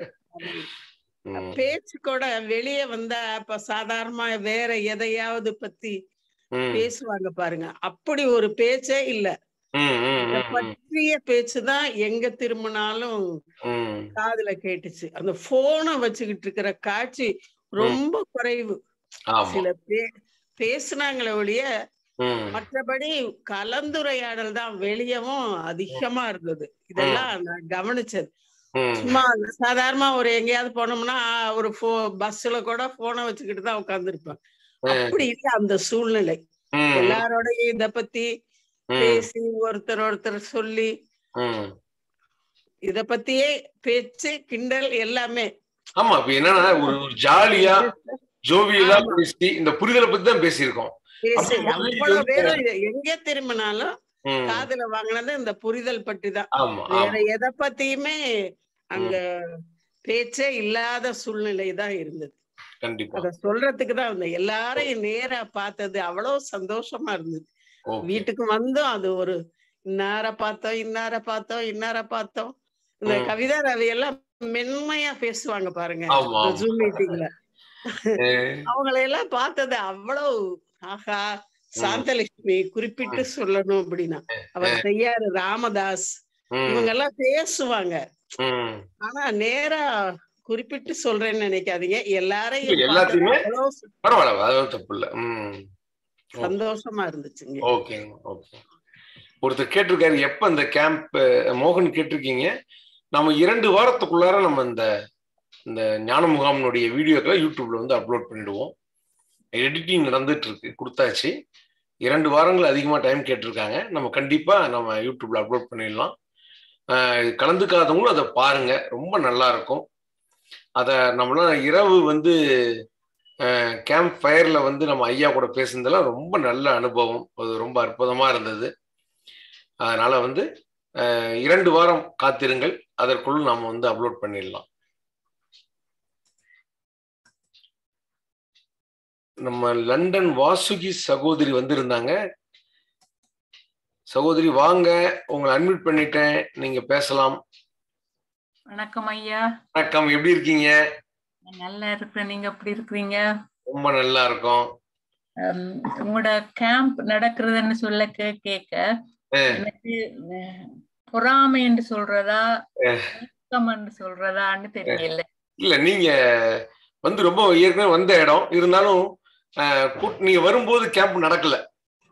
ம், பேச்சு கூட வெளியே வந்தா இப்ப சாதாரணமா வேற எதையாவது பத்தி ம், பேசுவாங்க பாருங்க அப்படி ஒரு பேச்சே இல்ல ம், ம், இத ம், பற்றிய பேச்சுதான் எங்க திரும்பினாலும் ம், காதுல கேட்டுச்சு அந்த போனை வச்சுக்கிட்டு இருக்கிற காட்சி ரொம்ப குறைவு ஆமா சில பேர் பேசுனாங்களே ஒழிய ம், மற்றபடி கலந்துரையாடல் தான் வெளியவும் அதிகமா இருந்தது இதெல்லாம் நான் கவனிச்சது ம், சும்மா சாதாரணமா ஒரு எங்கேயாவது போனோம்னா ஒரு போ பஸ்ல கூட போனை வச்சுக்கிட்டு தான் உட்கார்ந்துருப்பேன் அப்படி இல்ல அந்த சூழ்நிலை ம், எல்லாரோடையும் இத பத்தி ம், பேசி ஒருத்தர் ஒருத்தர் சொல்லி ம். இத பத்தியே பேச்சு கிண்டல் எல்லாமே ஆமா இப்ப என்னன்னா ஒரு ஒரு ஜாலியா ஜோவியலா பேசி இந்த புரிதலை பத்தி தான் பேசியிருக்கோம் பேசி அப்படி இது அவ்வளவு வந்து- பேரும் இது எங்க திரும்பினாலும் ம், காதுல வாங்கினது இந்த புரிதல் பற்றி தான் ஆமா வேற ஆமா எதை பத்தியுமே அங்க பேச்சே இல்லாத சூழ்நிலை தான் இருந்தது கண்டிப்பா அத சொல்றதுக்கு தான் வந்தேன் எல்லாரையும் நேரா பார்த்தது அவ்வளவு சந்தோஷமா இருந்தது ஓகே வீட்டுக்கு வந்தோம் அது ஒரு இன்னார பார்த்தோம் இன்னார பார்த்தோம் இன்னார பார்த்தோம் இந்த ம். கவிதா ரவி எல்லாம் மென்மையா பேசுவாங்க பாருங்க ஆமா, ஆமா. ஜூம் மீட்டிங்ல அஹ், அவங்களை எல்லாம் பார்த்தது அவ்வளவு ஆஹா சாந்தலட்சுமி குறிப்பிட்டு சொல்லணும் அப்படின்னா அவர் செய்யாரு ராமதாஸ் ம், இவங்க எல்லாம் பேசுவாங்க ம். ஆனா நேரா குறிப்பிட்டு சொல்றேன்னு நினைக்காதீங்க எல்லாரையும் எல்லாத்தையுமே பார்த்தது அவ்வளவு பரவாயில்ல அது தப்பு இல்ல ம் சந்தோஷமா இருந்துச்சுங்க ஓகேங்க ஓகே ஒருத்தர் கேட்டிருக்காரு எப்ப இந்த கேம்ப் மோகன் கேட்டிருக்கீங்க நம்ம இரண்டு வாரத்துக்குள்ளார நம்ம இந்த இந்த ஞான முகாமினுடைய வீடியோக்களை யூடியூப்ல வந்து அப்லோட் பண்ணிடுவோம் எடிட்டிங் நடந்துட்டு இருக்கு கொடுத்தாச்சு இரண்டு வாரங்கள் அதிகமாக டைம் கேட்டிருக்காங்க நம்ம கண்டிப்பா நம்ம யூடியூப்ல அப்லோட் பண்ணிடலாம் ஆஹ் கலந்துக்காதவங்களும் அதை பாருங்க ரொம்ப நல்லா இருக்கும் அதை நம்மளாம் இரவு வந்து கேம்ப் ஃபயர்ல வந்து நம்ம ஐயா கூட பேசுனதெல்லாம் ரொம்ப நல்ல அனுபவம் அது ரொம்ப அற்புதமா இருந்தது அதனால வந்து அஹ், இரண்டு வாரம் காத்திருங்கள் அதற்குள் நாம வந்து அப்லோட் பண்ணிடலாம் நம்ம லண்டன் வாசுகி சகோதரி வந்திருந்தாங்க சகோதரி வாங்க உங்களை அட்மிட் பண்ணிட்டேன் நீங்க பேசலாம் வணக்கம் ஐயா வணக்கம் எப்படி இருக்கீங்க நான் நல்லா இருக்கிறேன் நீங்க எப்படி இருக்கிறீங்க ரொம்ப நல்லா இருக்கும் ஹம், உங்களோட கேம்ப் நடக்கிறதுன்னு சொல்ல கே- கேட்க அஹ், எனக்கு அஹ், பொறாமை என்று சொல்றதா அஹ். வெட்கம் என்று சொல்றதான்னு தெரியல இல்ல நீங்க வந்து ரொம்ப ஏற்கனவே வந்த இடம் இருந்தாலும் அஹ், கூட்- நீங்க வரும்போது கேம்ப் நடக்கல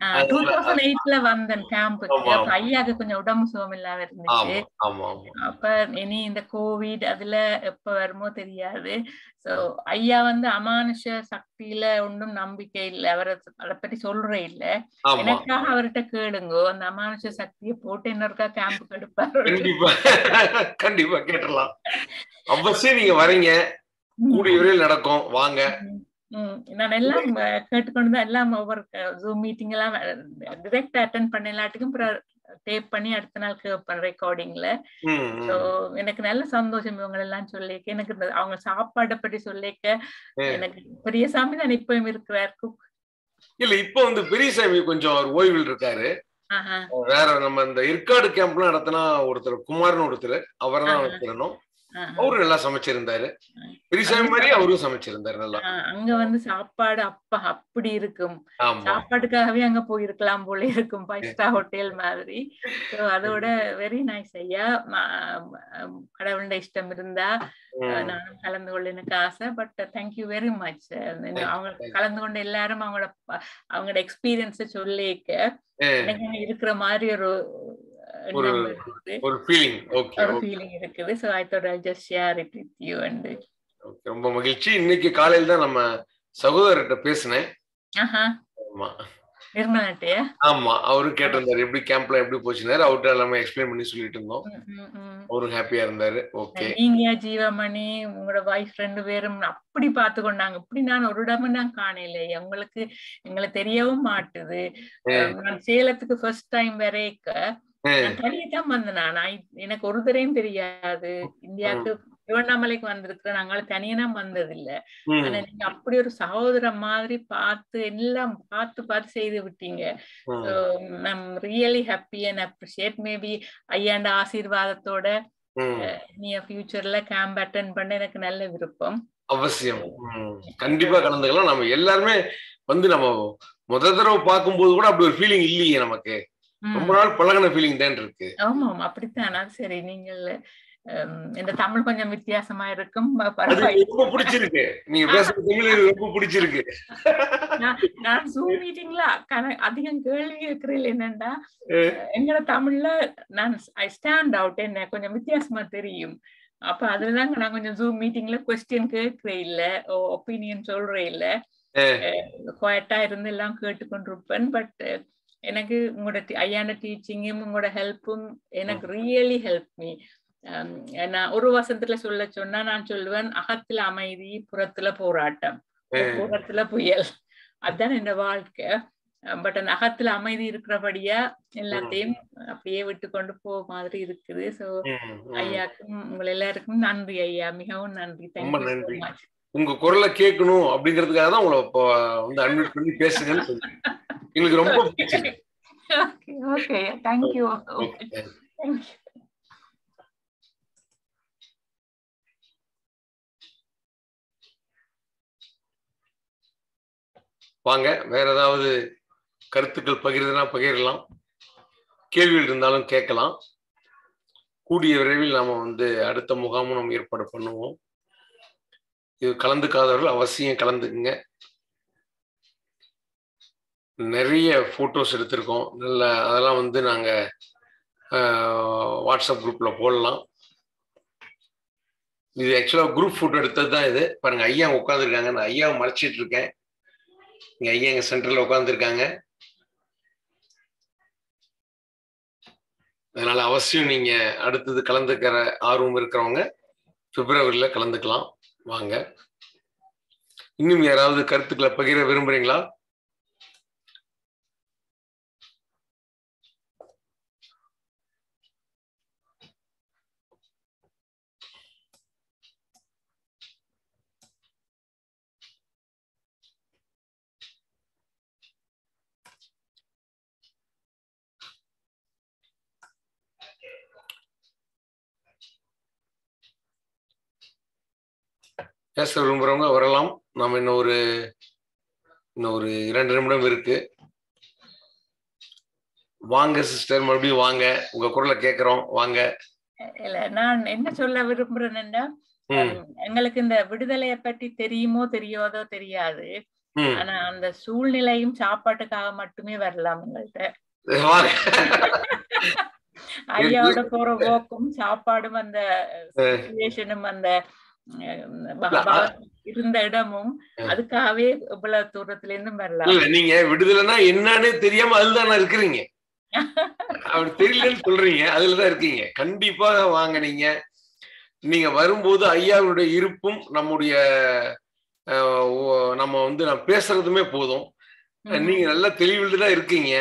டூ அதனால- தௌசண்ட் எயிட்ல வந்தேன் கேம்புக்கு ஆமா, அப்ப ஆமா. ஐயாக்கு கொஞ்சம் உடம்பு சுகம் இல்லாம இருந்துச்சு ஆமா ஆமா ஆமா அப்ப இனி இந்த கோவிட் அதுல எப்ப வருமோ தெரியாது சோ ஐயா வந்து அமானுஷ சக்தியில ஒன்றும் நம்பிக்கை இல்லை அவரை அதை பத்தி சொல்றே இல்ல ஆமா எனக்காக அவர்கிட்ட கேளுங்கோ அந்த அமானுஷ சக்தியை போட்டு இன்னொருக்கா கேம்புக்கு எடுப்பாரு கண்டிப்பா கண்டிப்பா கேட்டுடலாம் அவசியம் நீங்க வரீங்க கூடிய விரைவில் நடக்கும் வாங்க ம், நான் எல்லாம் அஹ், கேட்டுக்கொண்டுதான் எல்லாம் ஒவ்வொரு ஜூம் மீட்டிங் எல்லாம் டிரெக்ட் அட்டன் பண்ண எல்லாத்துக்கும் அப்புறம் டேப் பண்ணி அடுத்த நாள் கேட்பேன் ரெக்கார்டிங்ல ம், ம். ஸோ எனக்கு நல்ல சந்தோஷம் இவங்க எல்லாம் சொல்லிக்க எனக்கு இந்த அவங்க சாப்பாடை பற்றி சொல்லிக்க ம். எனக்கு பெரிய சாமி தான் இப்பவும் இருக்கிறார் cook. இல்ல இப்ப வந்து பெரியசாமி கொஞ்சம் அவர் ஓய்வில் இருக்காரு ஆஹா, வேற நம்ம இந்த ஏற்காடு கேம்ப்லாம் நடத்தினா ஒருத்தர் குமார்னு ஒருத்தர் அவரை தான் ஆஹா. வச்சிருந்தோம் ஆஹா. அவரும் நல்லா சமைச்சிருந்தாரு பெரியசாமி மாதிரி அவரும் சமைச்சிருந்தாரு நல்லா ஆஹ், அங்க வந்து சாப்பாடு அப்ப அப்படி இருக்கும் ஆமா சாப்பாட்டுக்காகவே அங்க போயிருக்கலாம் போல இருக்கும் ஃபைவ் ஸ்டார் ஹோட்டல் மாதிரி ஸோ அதோட வெரி நைஸ் ஐயா ம- அஹ் கடவுளுடைய இஷ்டம் இருந்தா ம். அஹ் நானும் கலந்து கொள்ள எனக்கு ஆசை பட் தேங்க்யூ வெரி மச் அவங்க கலந்து கொண்ட எல்லாரும் அவங்களோட ப- அவங்களோட எக்ஸ்பீரியன்ஸை சொல்லிக்க ஏ, எனக்கு அங்க இருக்கிற மாதிரி ஒரு அஹ், ஒரு- எண்ணம் இருக்குது ஒரு ஃபீலிங் ஓகே ஒரு ஃபீலிங் இருக்குது so I thought I just share it with you and ரொம்ப மகிழ்ச்சி இன்னைக்கு காலையில தான் நம்ம சகோதரர்கிட்ட பேசினேன் ஆஹா ஆமா நிர்மலாட்டையா ஆமா அவரும் கேட்டிருந்தாரு எப்படி கேம்ப்ல எப்படி போச்சுனாரு அவர்கிட்ட எல்லாமே எக்ஸ்பிளைன் பண்ணி சொல்லிட்டு இருந்தோம் அவரும் ஹாப்பியா இருந்தாரு ஓகே நீங்க ஜீவமணி உங்களோட வைஃப் ரெண்டு பேரும் அப்படி பார்த்து கொண்டாங்க இப்படி நான் ஒரு இடமும் நான் காணல உங்களுக்கு எங்களை தெரியவும் மாட்டுது அஹ் நான் சேலத்துக்கு ஃபர்ஸ்ட் டைம் வரைக்க நான் தனியதான் வந்தேன் நான் நான் எனக்கு ஒரு தரையும் தெரியாது இந்தியாவுக்கு திருவண்ணாமலைக்கு வந்திருக்கிறேன் நாங்களும் தனியா வந்தது இல்ல ஆனா நீங்க அப்படி ஒரு சகோதரம் மாதிரி பார்த்து எல்லாம் பார்த்து பார்த்து செய்து விட்டீங்க I'm really happy and appreciate maybe ஐயாண்ட ஆசீர்வாதத்தோட நியர் ஃபியூச்சர்ல கேம்ப் அட்டன் பண்ண எனக்கு நல்ல விருப்பம் அவசியம் ம். கண்டிப்பா கலந்துக்கலாம் நம்ம எல்லாருமே வந்து நம்ம முத தடவை பார்க்கும்போது கூட அப்படி ஒரு ஃபீலிங் இல்லையே நமக்கு ம். ரொம்ப நாள் பழகின ஃபீலிங் தான் இருக்கு ஆமா ஆமா அப்படித்தான் அது சரி நீங்கள் ஹம், இந்த தமிழ் கொஞ்சம் வித்தியாசமா இருக்கும் ப- அது பரவாயில்லை எனக்கு ரொம்ப பிடிச்சிருக்கு நீங்க பேசுற தமிழ் எனக்கு ரொம்ப பிடிச்சிருக்கு நான் நான் ஜூம் மீட்டிங்ல அதிகம் கேள்வி கேட்கிறேன் என்னன்னா அஹ் எங்கட தமிழ்ல நான் ஐ ஸ்டாண்ட் அவுட் என்ன கொஞ்சம் வித்தியாசமா தெரியும் அப்ப அதுலதாங்க நான் கொஞ்சம் ஜூம் மீட்டிங்ல கொஸ்டின் கேட்கிறேன் இல்ல ஒப்பீனியன் சொல்றேன் இல்ல குவாய்ட்டா இருந்து எல்லாம் கேட்டுக்கொண்டிருப்பேன் பட் எனக்கு உங்களோட டி- ஐயாண்ட டீச்சிங்கும் உங்களோட ஹெல்ப்பும் எனக்கு ரியலி ஹெல்ப் மீ நான் ஒரு வசந்தத்துல சொல்ல சொன்னா நான் சொல்லுவேன் அகத்துல அமைதி புறத்துல போராட்டம் புறத்துல புயல் அதுதான் என் வாழ்க்கை பட் அந்த அகத்துல அமைதி இருக்கிறபடியா எல்லாத்தையும் அப்படியே விட்டு கொண்டு போக மாதிரி இருக்குது சோ ம், ம். ஐயாக்கும் உங்களை எல்லாருக்கும் நன்றி ஐயா மிகவும் நன்றி ரொம்ப தேங்க்யூ நன்றி. so மச் உங்க குரலை கேட்கணும் அப்படிங்கிறதுக்காக தான் உங்களை இப்போ வந்து அட்மிட் பண்ணி பேசுங்கன்னு சொல்றேன் எங்களுக்கு ரொம்ப பிடிச்சிருக்கு okay okay thank you Okay, thank you. Thank you வாங்க வேற ஏதாவது கருத்துக்கள் பகிர்றதுனா பகிரலாம் கேள்விகள் இருந்தாலும் கேட்கலாம் கூடிய விரைவில் நாம வந்து அடுத்த முகாமும் நம்ம ஏற்பாடு பண்ணுவோம் இது கலந்துக்காதவர்கள் அவசியம் கலந்துக்குங்க நிறைய ஃபோட்டோஸ் எடுத்திருக்கோம் நல்ல அதெல்லாம் வந்து நாங்க ஆஹ், வாட்ஸ்அப் குரூப்ல போடலாம் இது ஆக்சுவலா குரூப் ஃபோட்டோ எடுத்தது தான் இது பாருங்க ஐயா உட்காந்துருக்காங்க நான் ஐயாவை மறைச்சிட்டு இருக்கேன் இங்க ஐயா எங்க சென்டர்ல உட்காந்துருக்காங்க அதனால அவசியம் நீங்க அடுத்தது கலந்துக்கிற ஆர்வம் இருக்கிறவங்க பிப்ரவரியில கலந்துக்கலாம் வாங்க இன்னும் யாராவது கருத்துக்களை பகிர விரும்புறீங்களா பேச விரும்புறவங்க வரலாம் நம்ம இன்னும் ஒரு இன்னும் ஒரு இரண்டு நிமிடம் இருக்கு வாங்க சிஸ்டர் மறுபடியும் வாங்க உங்க குரலை கேட்கிறோம் வாங்க இல்ல நான் என்ன சொல்ல விரும்புறேன்னா ம், எங்களுக்கு இந்த விடுதலையை பற்றி தெரியுமோ தெரியாதோ தெரியாது ம். ஆனா அந்த சூழ்நிலையும் சாப்பாட்டுக்காக மட்டுமே வரலாம் உங்கள்ட்ட வாங்க. ஐயாவோட போற போக்கும் சாப்பாடும் அந்த சுச்சுவேஷனும் அந்த அஹ், ப- இல்ல, ப- இருந்த இடமும் அஹ். அதுக்காகவே இவ்வளவு தூரத்துல இருந்தும் வரலாம் இல்ல நீங்க விடுதலைன்னா என்னன்னு தெரியாம அதுதான் இருக்கிறீங்க அப்படி தெரியலன்னு சொல்றீங்க அதுலதான் இருக்கீங்க கண்டிப்பா வாங்க நீங்க நீங்க வரும்போது ஐயாவுடைய இருப்பும் நம்முடைய அஹ், ஓ- நம்ம வந்து நான் பேசுறதுமே போதும் ம். நீங்க நல்ல தெளிவில் தான் இருக்கீங்க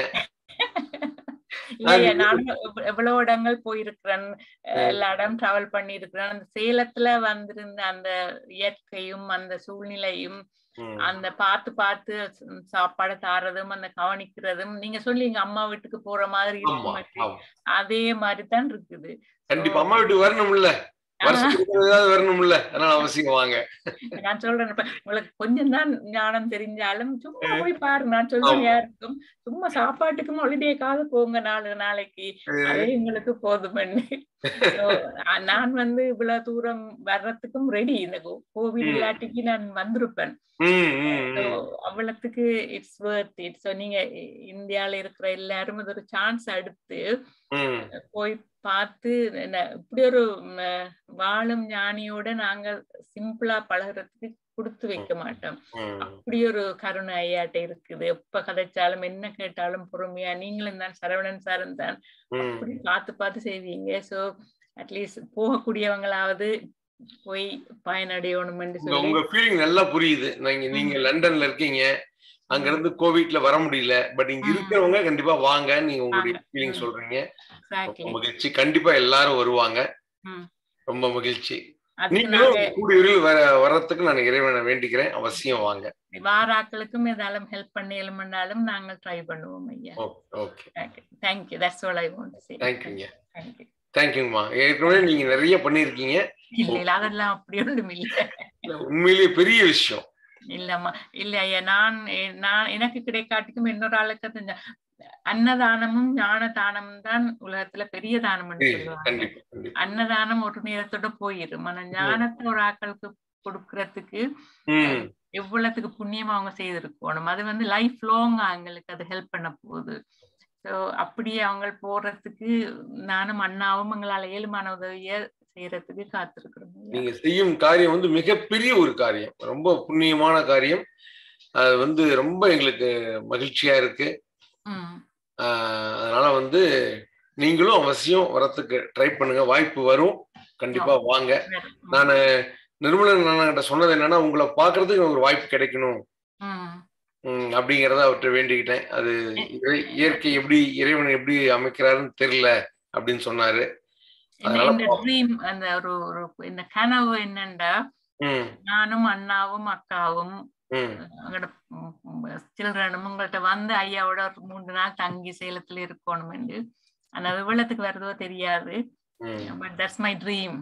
இல்லையா நான் நானும் எவ்வ- எவ்வளவு இடங்கள் போயிருக்கிறேன் அஹ் எல்லா இடம் டிராவல் பண்ணியிருக்கிறேன் அந்த சேலத்துல வந்திருந்த அந்த இயற்கையும் அந்த சூழ்நிலையும் ம். அந்த பார்த்து பார்த்து ஸ்- சாப்பாடு தாரதும் அந்த கவனிக்கிறதும் நீங்க சொல்லிங்க அம்மா வீட்டுக்கு போற மாதிரி ஆமா இருக்கும் ஆமா அதே மாதிரி தான் இருக்குது கண்டிப்பா அம்மா வீட்டுக்கு வரணும்ல வருஷத்துக்கு ஒரு ஏதாவது வரணும்ல அதனால அவசியம் வாங்க நான் சொல்றேன் இப்ப உங்களுக்கு கொஞ்சம் தான் ஞானம் தெரிஞ்சாலும் சும்மா போய் பாரு நான் சொல்றேன் ஆமா. யாருக்கும் சும்மா சாப்பாட்டுக்கும் ஹாலிடேக்காக போங்க நாலு நாளைக்கு அதே எங்களுக்கு போதுமன்னு So, அஹ் நான் வந்து இவ்வளவு தூரம் வர்றதுக்கும் ரெடி இந்த கோ- கோவிட் ம். இல்லாட்டிக்கு நான் வந்திருப்பேன் ம், ம், So, ம். அவ்வளவுக்கு இட்ஸ் worth it ஸோ நீங்க இ- இந்தியால இருக்கிற எல்லாரும் இது ஒரு சான்ஸ் எடுத்து ம். போய் பார்த்து என்ன- இப்படி ஒரு ம, வாழும் ஞானியோட நாங்க சிம்பிளா பழகுறதுக்கு கொடுத்து வைக்க மாட்டோம் ம். அப்படி ஒரு கருணை ஐயாட்ட இருக்குது எப்ப கதைச்சாலும் என்ன கேட்டாலும் பொறுமையா நீங்களும் தான் சரவணன் சாரும் தான் ம். அப்படி பார்த்து பார்த்து செய்வீங்க சோ அட்லீஸ்ட் போகக்கூடியவங்களாவது போய் பயனடையணும்னு உங்க சொல்லி உங்க ஃபீலிங் நல்லா புரியுது நீங்க நீங்க லண்டன்ல இருக்கீங்க அங்க இருந்து கோவிட்ல வர முடியல பட் இங்க ம். இருக்கிறவங்க கண்டிப்பா வாங்க நீங்க உங்களுடைய வாங்க. ஃபீலிங் ம். சொல்றீங்க Exactly. ரொம்ப மகிழ்ச்சி கண்டிப்பா எல்லாரும் வருவாங்க ம். ரொம்ப மகிழ்ச்சி அதுக்கு நீங்களும் நாங்க கூடிய விரைவில் வர வர்றதுக்கு நான் இறைவனை வேண்டிக்கிறேன் அவசியம் வாங்க வாராக்களுக்கும் ஏதாலும் ஹெல்ப் பண்ணி எழுமண்டாலும் நாங்கள் ட்ரை பண்ணுவோம் ஐயா okay thank you that's all I want say தேங்க்யூங்க தேங்க்யூ தேங்க்யூங்கம்மா ஏற்கனவே நீங்க நிறைய பண்ணியிருக்கீங்க இல்ல இல்ல அதெல்லாம் அப்படி ஒன்றும் இல்ல உண்மையிலேயே பெரிய விஷயம் இல்லம்மா இல்ல ஐயா நான் எ- நான் எனக்கு கிடைக்காட்டிக்கும் இன்னொரு ஆளுக்கு அது ஞ- அன்னதானமும் ஞான தானமும் தான் உலகத்துல பெரிய தானம்னு பெரிய- சொல்லுவாங்க கண்டிப்பா கண்டிப்பா அன்னதானம் ஒரு நேரத்தோட போயிடும் ஆனா ஞானத்தை ஒரு ஆக்களுக்கு கொடுக்கறதுக்கு ம் எவ்வளவுக்கு புண்ணியம் அவங்க செய்திருக்கணும் அது வந்து லைஃப் லாங் அவங்களுக்கு அது ஹெல்ப் பண்ண போகுது ஸோ அப்படியே அவங்க போறதுக்கு நானும் அண்ணாவும் எங்களால ஏழுமான உதவிய செய்யறதுக்கு காத்திருக்கிறோம் ஐயா. நீங்க செய்யும் காரியம் வந்து மிகப்பெரிய ஒரு காரியம் ரொம்ப புண்ணியமான காரியம் அது வந்து ரொம்ப எங்களுக்கு மகிழ்ச்சியா இருக்கு ம் ஆஹ் அதனால வந்து நீங்களும் அவசியம் வரத்துக்கு ட்ரை பண்ணுங்க வாய்ப்பு வரும் கண்டிப்பா வாங்க வேற- ம், நான் நிர்மலன் கிட்ட சொன்னது என்னன்னா உங்களை பாக்குறதுக்கு ஒரு வாய்ப்பு கிடைக்கணும் ம். ம், அப்படிங்கறத அவர்கிட்ட வேண்டிக்கிட்டேன் அது இறை- இயற்கை எப்படி இறைவன் எப்படி அமைக்கிறாருன்னு தெரியல அப்படின்னு சொன்னாரு இந்த- அதனால இந்த பாப்போம். ட்ரீம் அந்த ஒரு ஒரு இந்த கனவு என்னண்டா ம் நானும் அண்ணாவும் அக்காவும் ம் உங்களோட சில்ட்ரனும் உங்கள்ட்ட வந்து ஐயாவோட ஒரு மூன்று நாள் தங்கி சேலத்துல இருக்கணும் ஆனா அது வெள்ளத்துக்கு வருதோ தெரியாது ம் பட் தட்ஸ் மை ட்ரீம்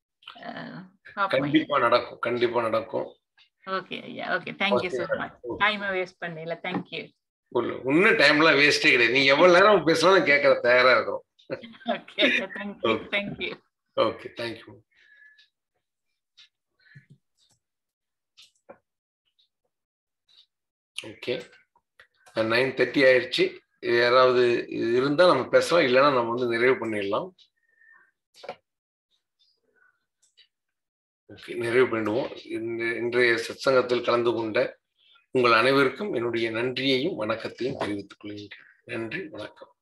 கண்டிப்பா நடக்கும் கண்டிப்பா நடக்கும் ஓகே ஐயா ஓகே தேங்க்யூ ஸோ மச் டைமை வேஸ்ட் பண்ணல தேங்க்யூ இன்னும் டைம்லாம் வேஸ்டே கிடையாது நீங்க எவ்வளவு நேரம் பேசலாம் கேட்கற தயாரா இருக்கிறோம் okay thank you thank you okay thank you okay nine thirty ஆயிடுச்சு இது யாராவது இது இருந்தா நம்ம பேசலாம் இல்லைன்னா நம்ம வந்து நிறைவு பண்ணிடலாம் ஓகே நிறைவு பண்ணிடுவோம் இந்த- இன்றைய சத்சங்கத்தில் கலந்து கொண்ட உங்கள் அனைவருக்கும் என்னுடைய நன்றியையும் வணக்கத்தையும் தெரிவித்துக் கொள்கின்றேன் நன்றி வணக்கம்